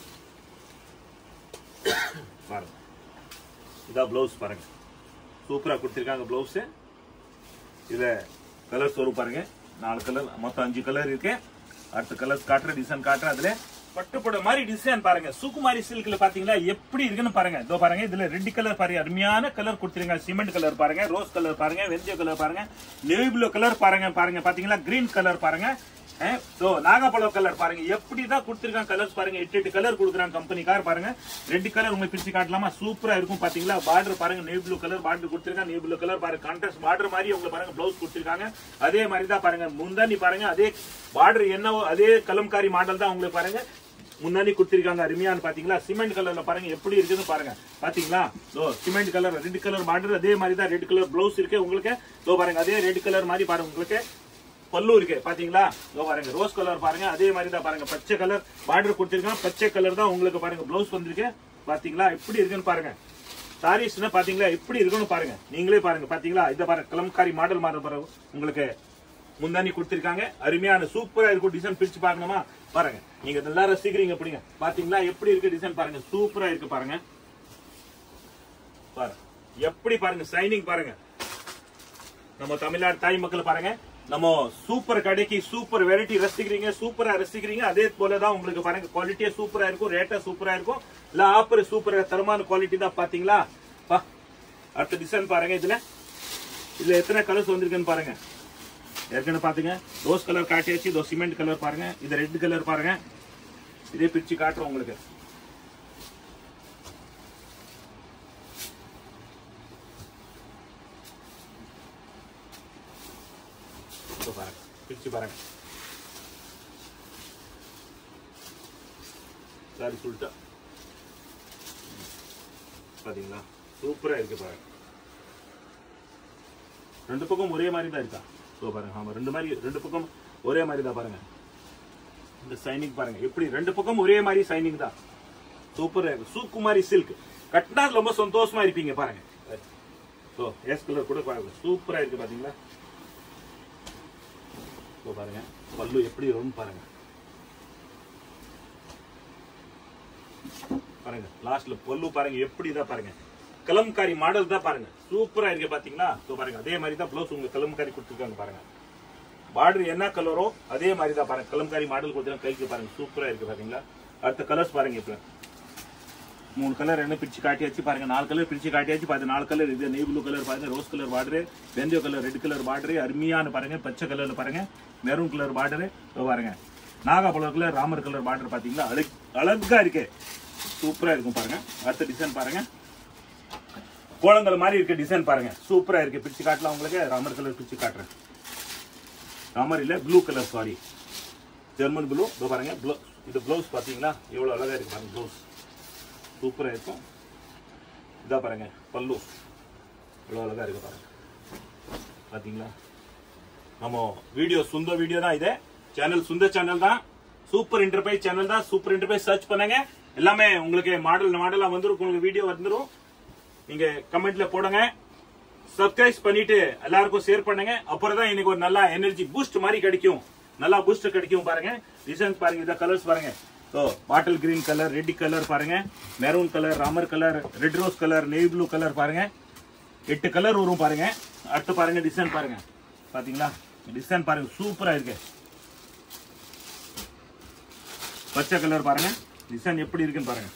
பாருங்க இதா பிளவுஸ் பாருங்க சூப்பரா கொடுத்திருக்காங்க பிளவுஸ் இதுல கலர்ஸ் வரும் பாருங்க நாலு கலர் மொத்தம் அஞ்சு கலர் இருக்கு அடுத்த கலர்ஸ் காட்டுற டிசைன் காட்டுற அதுல பட்டுப்பட மாதிரி டிசைன் பாருங்க சுகுமாரி சில்க்ல பாத்தீங்களா எப்படி இருக்குன்னு பாருங்க இதோ பாருங்க இதுல ரெட் கலர் பாருங்க அருமையான கலர் கொடுத்திருக்காங்க சிமெண்ட் கலர் பாருங்க ரோஸ் கலர் பாருங்க வெந்தய கலர் பாருங்க நேவி ப்ளூ கலர் பாருங்க பாருங்க பாத்தீங்களா கிரீன் கலர் பாருங்க சோ நாகப்பழம் கலர் பாருங்க எப்படி தான் கொடுத்திருக்காங்க கலர்ஸ் பாருங்க எட்டு எட்டு கலர் கொடுக்குறாங்க கம்பெனி கார் பாருங்க ரெட் கலர் உங்களுக்கு பிரிச்சு காட்டலாமா சூப்பரா இருக்கும் பாத்தீங்களா பார்டர் பாருங்க நேவி ப்ளூ கலர் பார்டர் கொடுத்திருக்காங்க நேவி ப்ளூ கலர் பாருங்க கான்ட்ராஸ்ட் பார்டர் மாதிரி உங்களுக்கு பாருங்க பிளவுஸ் கொடுத்திருக்காங்க அதே மாதிரி தான் பாருங்க முந்தானி பாருங்க அதே பார்டர் என்னவோ அதே கலம்காரி மாடல் தான் உங்களுக்கு பாருங்க முன்னாடி கொடுத்திருக்காங்க அருமையான பாத்தீங்களா சிமெண்ட் கலர்ல பாருங்க எப்படி இருக்குன்னு பாருங்க பாத்தீங்களா ஓ cement colour red colour border அதே மாதிரி தான் ரெட் கலர் பிளவுஸ் இருக்கு உங்களுக்கு இதோ பாருங்க அதே ரெட் கலர் மாதிரி பாருங்க உங்களுக்கு பல்லு இருக்கு பாத்தீங்களா இதோ பாருங்க ரோஸ் கலர் பாருங்க அதே மாதிரி தான் பாருங்க பச்சை கலர் பார்டர் கொடுத்திருக்காங்க பச்சை கலர் தான் உங்களுக்கு பாருங்க பிளவுஸ் வந்திருக்கு பாத்தீங்களா எப்படி இருக்குன்னு பாருங்க சாரீஸ்னா பாத்தீங்களா எப்படி இருக்குன்னு பாருங்க நீங்களே பாருங்க பாத்தீங்களா இத பாருங்க கலம்காரி மாடல் மாதிரி பாருங்க உங்களுக்கு முந்தானி கொடுத்திருக்காங்க அருமையான சூப்பரா இருக்கும் டிசைன் பிரிச்சு பார்க்கணுமா பாருங்க நீங்க நல்லா ரசிக்கிறீங்க அப்படிங்க பாத்தீங்களா எப்படி இருக்கு டிசைன் பாருங்க சூப்பரா இருக்கு பாருங்க பாருங்க எப்படி பாருங்க சைனிங் பாருங்க நம்ம தமிழ்நாடு தாய் மக்கள் பாருங்க நம்ம சூப்பர் கடைக்கு சூப்பர் வெரைட்டி ரசிக்கிறீங்க சூப்பரா ரசிக்கிறீங்க அதே போலதான் உங்களுக்கு பாருங்க குவாலிட்டியா சூப்பரா இருக்கும் ரேட்டா சூப்பரா இருக்கும் இல்ல ஆப்பர் சூப்பரா தரமான குவாலிட்டி தான் பாத்தீங்களா பா அடுத்த டிசைன் பாருங்க இதுல இதுல எத்தனை கலர்ஸ் வந்திருக்குன்னு பாருங்க ஏற்கனவே பாத்துங்க ரோஸ் கலர் காட்டியாச்சு இதோ சிமெண்ட் கலர் பாருங்க இது ரெட் கலர் பாருங்க இதே பிரிச்சு காட்டுறோம் உங்களுக்கு இதோ பாருங்க பிரிச்சு பாருங்க சாரி சொல்லிட்டா பாத்தீங்களா சூப்பரா இருக்கு பாருங்க ரெண்டு பக்கம் ஒரே மாதிரி தான் இருக்கா ஸோ பாருங்க ஆமா ரெண்டு மாதிரி ரெண்டு பக்கம் ஒரே மாதிரி தான் பாருங்க இந்த சைனிங் பாருங்க எப்படி ரெண்டு பக்கம் ஒரே மாதிரி சைனிங் தான் சூப்பரா இருக்கு சூக்குமாரி சில்க் கட்டினா ரொம்ப சந்தோஷமா இருப்பீங்க பாருங்க ஸோ எஸ் கலர் கூட பாருங்க சூப்பரா இருக்கு பாத்தீங்களா ஸோ பாருங்க பல்லு எப்படி வரும்னு பாருங்க பாருங்க லாஸ்ட்ல பல்லு பாருங்க எப்படி தான் பாருங்க கலம்காரி மாடல் தான் பாருங்க சூப்பரா இருக்கு பாத்தீங்களா ஸோ பாருங்க அதே மாதிரி தான் ப்ளவுஸ் உங்க கலம்காரி கொடுத்துருக்காங்க பாருங்க பார்டர் என்ன கலரோ அதே மாதிரி தான் பாருங்க கலம்காரி மாடல் கொடுத்துருக்காங்க கைக்கு பாருங்க சூப்பரா இருக்கு பாத்தீங்களா அடுத்த கலர்ஸ் பாருங்க இப்போ மூணு கலர் என்ன பிரிச்சு காட்டியாச்சு பாருங்க நாலு கலர் பிரிச்சு காட்டியாச்சு பாருங்க நாலு கலர் இது நெய் ப்ளூ கலர் பாருங்க ரோஸ் கலர் பார்டரு வெந்தய கலர் ரெட் கலர் பார்டரு அருமையான பாருங்க பச்சை கலர்ல பாருங்க மெரூன் கலர் பார்டரு பாருங்க நாகாபுலம் கலர் ராமர் கலர் பார்டர் பாத்தீங்களா அழகு அழகா இருக்கு சூப்பரா இருக்கும் பாருங்க அடுத்த டிசைன் பாருங்க கோலங்கள் மாதிரி இருக்க டிசைன் பாருங்க சூப்பரா இருக்கு பிரிச்சு காட்டலாம் உங்களுக்கு ராமர் கலர் பிரிச்சு காட்டுறேன் ராமர் இல்ல blue colour sorry German blue இதோ பாருங்க ப்ளவு இது ப்ளவுஸ் பாத்தீங்களா எவ்வளவு அழகா இருக்கு பாருங்க ப்ளவுஸ் சூப்பரா இருக்கும் இதா பாருங்க பல்லு எவ்வளவு அழகா இருக்கு பாருங்க பாத்தீங்களா நம்ம வீடியோ சுந்த வீடியோ தான் இது சேனல் சுந்த சேனல் தான் சூப்பர் இன்டர்பைஸ் சேனல் தான் சூப்பர் இன்டர்பைஸ் சர்ச் பண்ணுங்க எல்லாமே உங்களுக்கு மாடல் மாடலா வந்துரும் உங்களுக்கு வீடியோ வந்துரும் நீங்க கமெண்ட்ல போடுங்க சப்ஸ்கிரைப் பண்ணிட்டு எல்லாருக்கும் ஷேர் பண்ணுங்க அப்புறம் தான் எனக்கு ஒரு நல்லா எனர்ஜி பூஸ்ட் மாதிரி கிடைக்கும் நல்லா பூஸ்ட் கிடைக்கும் பாருங்க டிசைன்ஸ் பாருங்க இந்த கலர்ஸ் பாருங்க so bottle green colour red colour பாருங்க maroon colour Ramar colour red rose colour navy blue colour பாருங்க எட்டு கலர் வரும் பாருங்க அடுத்து பாருங்க டிசைன் பாருங்க பாத்தீங்களா டிசைன் பாருங்க சூப்பரா இருக்கு பச்சை கலர் பாருங்க டிசைன் எப்படி இருக்குன்னு பாருங்க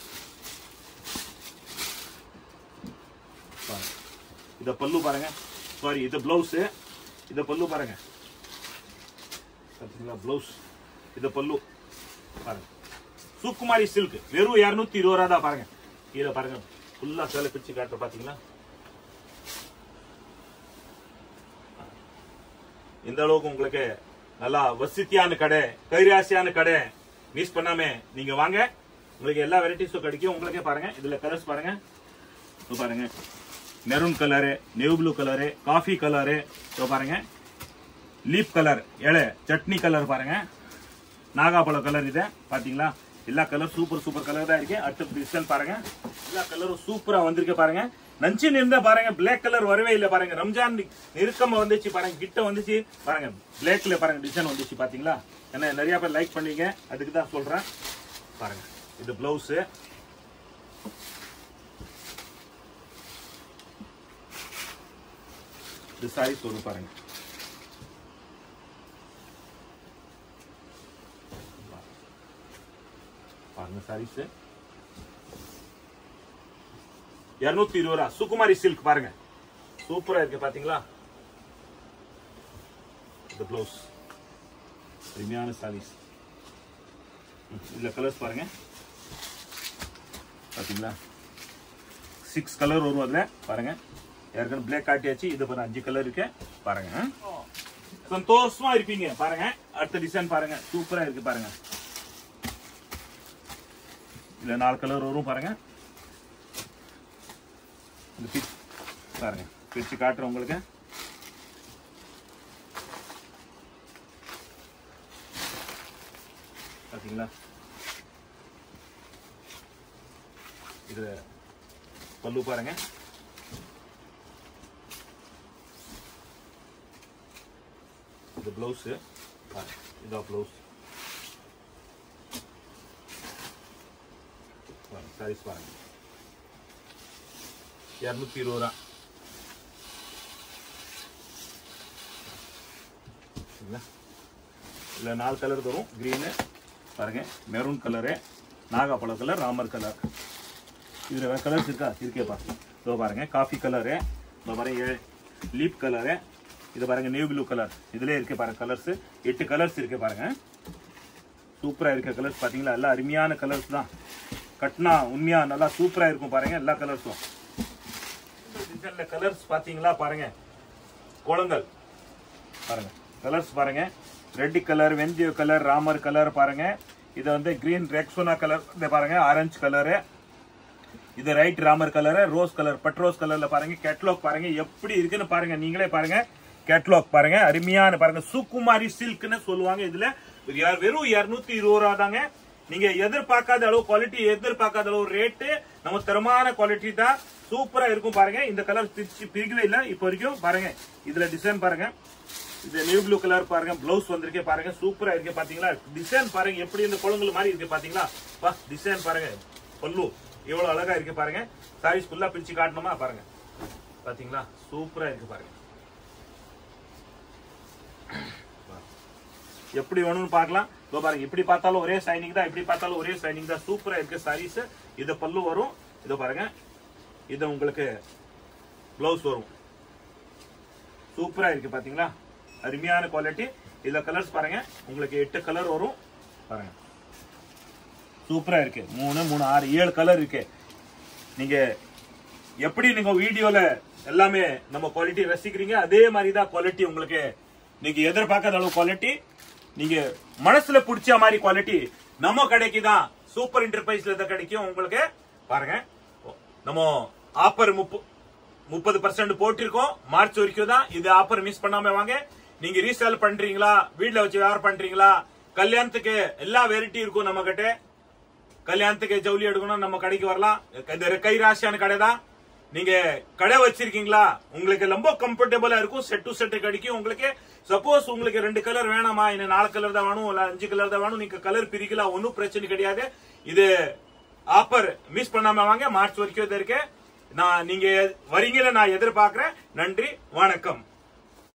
பாருங்க. இத பல்லு பாருங்க சாரி இது பிளவுஸ் இத பல்லு பாருங்க பாத்தீங்களா பிளவுஸ் இத பல்லு பாருங்க சுக்குமாரி சில்க் வெறும் இருநூத்தி இருபது ரூபா தான் பாருங்க கீழே பாருங்க ஃபுல்லா சேலை பிரிச்சு காட்டுற பாத்தீங்களா இந்த அளவுக்கு உங்களுக்கு நல்லா வசதியான கடை கைராசியான கடை மிஸ் பண்ணாம நீங்க வாங்க உங்களுக்கு எல்லா வெரைட்டிஸும் கிடைக்கும் உங்களுக்கே பாருங்க இதுல கலர்ஸ் பாருங்க இது பாருங்க maroon colour navy blue colour coffee colour இதோ பாருங்க லீப் கலர் இலை சட்னி கலர் பாருங்க நாகாப்பழம் கலர் இது பாத்தீங்களா எல்லா கலர் சூப்பர் சூப்பர் கலர் தான் இருக்கு அடுத்த டிசைன் பாருங்க எல்லா கலரும் சூப்பரா வந்திருக்கு பாருங்க நஞ்சின் இருந்தா பாருங்க பிளாக் கலர் வரவே இல்லை பாருங்க ரம்ஜான் நெருக்கமா வந்துச்சு பாருங்க கிட்ட வந்துச்சு பாருங்க பிளாக்ல பாருங்க டிசைன் வந்துச்சு பாத்தீங்களா ஏன்னா நிறைய பேர் லைக் பண்ணீங்க அதுக்கு தான் சொல்றேன் பாருங்க இது பிளவுஸ் இது சாரீஸ் வரும் பாருங்க பாருங்க சாரீஸ் இருநூத்தி இருபது ரூபா சுகுமாரி சில்க் பாருங்க சூப்பரா இருக்கு பாத்தீங்களா இந்த பிளவுஸ் அருமையான சாரீஸ் இதுல கலர்ஸ் பாருங்க பாத்தீங்களா சிக்ஸ் கலர் வரும் அதுல பாருங்க ஏற்கனவே பிளாக் காட்டியாச்சு இது பாருங்க அஞ்சு கலர் இருக்கு பாருங்க சந்தோஷமா இருப்பீங்க பாருங்க அடுத்த டிசைன் பாருங்க சூப்பரா இருக்கு பாருங்க இதுல நாலு கலர் வரும் பாருங்க இந்த பிச் பாருங்க பிரிச்சு காட்டுறேன் உங்களுக்கு பாத்தீங்களா இது பல்லு பாருங்க இது பிளவுஸ் பாருங்க இதான் பிளவுஸ் பாருங்க சாரீஸ் பாருங்க இரநூத்தி இருபது ரூபா சரிங்களா இதுல நாலு கலர் வரும் கிரீனு பாருங்க மெரூன் கலரு நாகாப்பழ கலர் ராமர் கலர் இதுல வேற கலர்ஸ் இருக்கா இருக்கேப்பா இதோ பாருங்க காஃபி கலரு இதோ பாருங்க லீப் கலரு இது பாருங்க நேவ் ப்ளூ கலர் இதுல இருக்கு பாருங்க கலர்ஸ் எட்டு கலர்ஸ் இருக்கு பாருங்க சூப்பரா இருக்க கலர்ஸ் பாத்தீங்களா எல்லாம் அருமையான கலர்ஸ் தான் கட்டினா உண்மையா நல்லா சூப்பரா இருக்கும் பாருங்க எல்லா கலர்ஸும் டிசைன்ல கலர்ஸ் பாத்தீங்களா பாருங்க கோலங்கள் பாருங்க கலர்ஸ் பாருங்க ரெட் கலர் வெந்தய கலர் ராமர் கலர் பாருங்க இது வந்து கிரீன் ரெக்ஸோனா கலர் இந்த பாருங்க ஆரஞ்சு கலரு இது right Ramar colour rose colour but rose கலர்ல பாருங்க கேட்லாக் பாருங்க எப்படி இருக்குன்னு பாருங்க நீங்களே பாருங்க கேட்லாக் பாருங்க அருமையான பாருங்க சுகுமாரி சில்க்னு சொல்லுவாங்க இதுல இது யார் வெறும் இருநூத்தி இருபது ரூபா தாங்க நீங்க எதிர்பார்க்காத அளவு குவாலிட்டி எதிர்பார்க்காத அளவு ரேட்டு நம்ம தரமான குவாலிட்டி தான் சூப்பரா இருக்கும் பாருங்க இந்த கலர் பிரிச்சு பிரிக்கவே இல்ல இப்போ வரைக்கும் பாருங்க இதுல டிசைன் பாருங்க இது நியூ ப்ளூ கலர் பாருங்க பிளவுஸ் வந்திருக்கே பாருங்க சூப்பரா இருக்கு பாத்தீங்களா டிசைன் பாருங்க எப்படி இந்த குளங்கள் மாதிரி இருக்கு பாத்தீங்களா பா டிசைன் பாருங்க பல்லு எவ்வளவு அழகா இருக்கு பாருங்க சாரீஸ் ஃபுல்லா பிரிச்சு காட்டணுமா பாருங்க பாத்தீங்களா சூப்பரா இருக்கு பாருங்க எப்படி வேணும்னு பார்க்கலாம் இதோ பாருங்க இப்படி பார்த்தாலும் ஒரே சைனிங் தான் இப்படி பார்த்தாலும் ஒரே சைனிங் தான் சூப்பரா இருக்கு சாரீஸ் இது பல்லு வரும் இதோ பாருங்க இது உங்களுக்கு பிளவுஸ் வரும் சூப்பரா இருக்கு பாத்தீங்களா அருமையான குவாலிட்டி இதுல கலர்ஸ் பாருங்க உங்களுக்கு எட்டு கலர் வரும் பாருங்க சூப்பரா இருக்கு மூணு மூணு ஆறு ஏழு கலர் இருக்கு நீங்க எப்படி நீங்க வீடியோல எல்லாமே நம்ம குவாலிட்டி ரசிக்கிறீங்க அதே மாதிரி தான் குவாலிட்டி உங்களுக்கு நீங்க எதிர்பார்க்காத அளவு குவாலிட்டி நீங்க மனசுல பிடிச்ச மாதிரி குவாலிட்டி நம்ம கடைக்கு தான் சூப்பர் இன்டர்பிரைஸ்ல தான் கிடைக்கும் உங்களுக்கு பாருங்க நம்ம ஆஃபர் முப்பு முப்பது பர்சன்ட் போட்டிருக்கோம் மார்ச் வரைக்கும் தான் இது ஆஃபர் மிஸ் பண்ணாம வாங்க நீங்க ரீசேல் பண்றீங்களா வீட்ல வச்சு வியாபாரம் பண்றீங்களா கல்யாணத்துக்கு எல்லா வெரைட்டி இருக்கும் நம்ம கிட்ட கல்யாணத்துக்கு ஜவுளி எடுக்கணும் நம்ம கடைக்கு வரலாம் இது கை ராசியான கடை தான் நீங்க கடை வச்சிருக்கீங்களா உங்களுக்கு ரொம்ப கம்ஃபர்டபுளா இருக்கும் செட் டு செட் கிடைக்கும் உங்களுக்கு சப்போஸ் உங்களுக்கு ரெண்டு கலர் வேணாமா இன்னும் நாலு கலர் தான் வேணும் இல்ல அஞ்சு கலர் தான் வேணும் நீங்க கலர் பிரிக்கலாம் ஒன்னும் பிரச்சனை கிடையாது இது ஆஃபர் மிஸ் பண்ணாம வாங்க மார்ச் வரைக்கும் இது இருக்கு நான் நீங்க வரீங்கன்னு நான் எதிர்பார்க்கிறேன் நன்றி வணக்கம்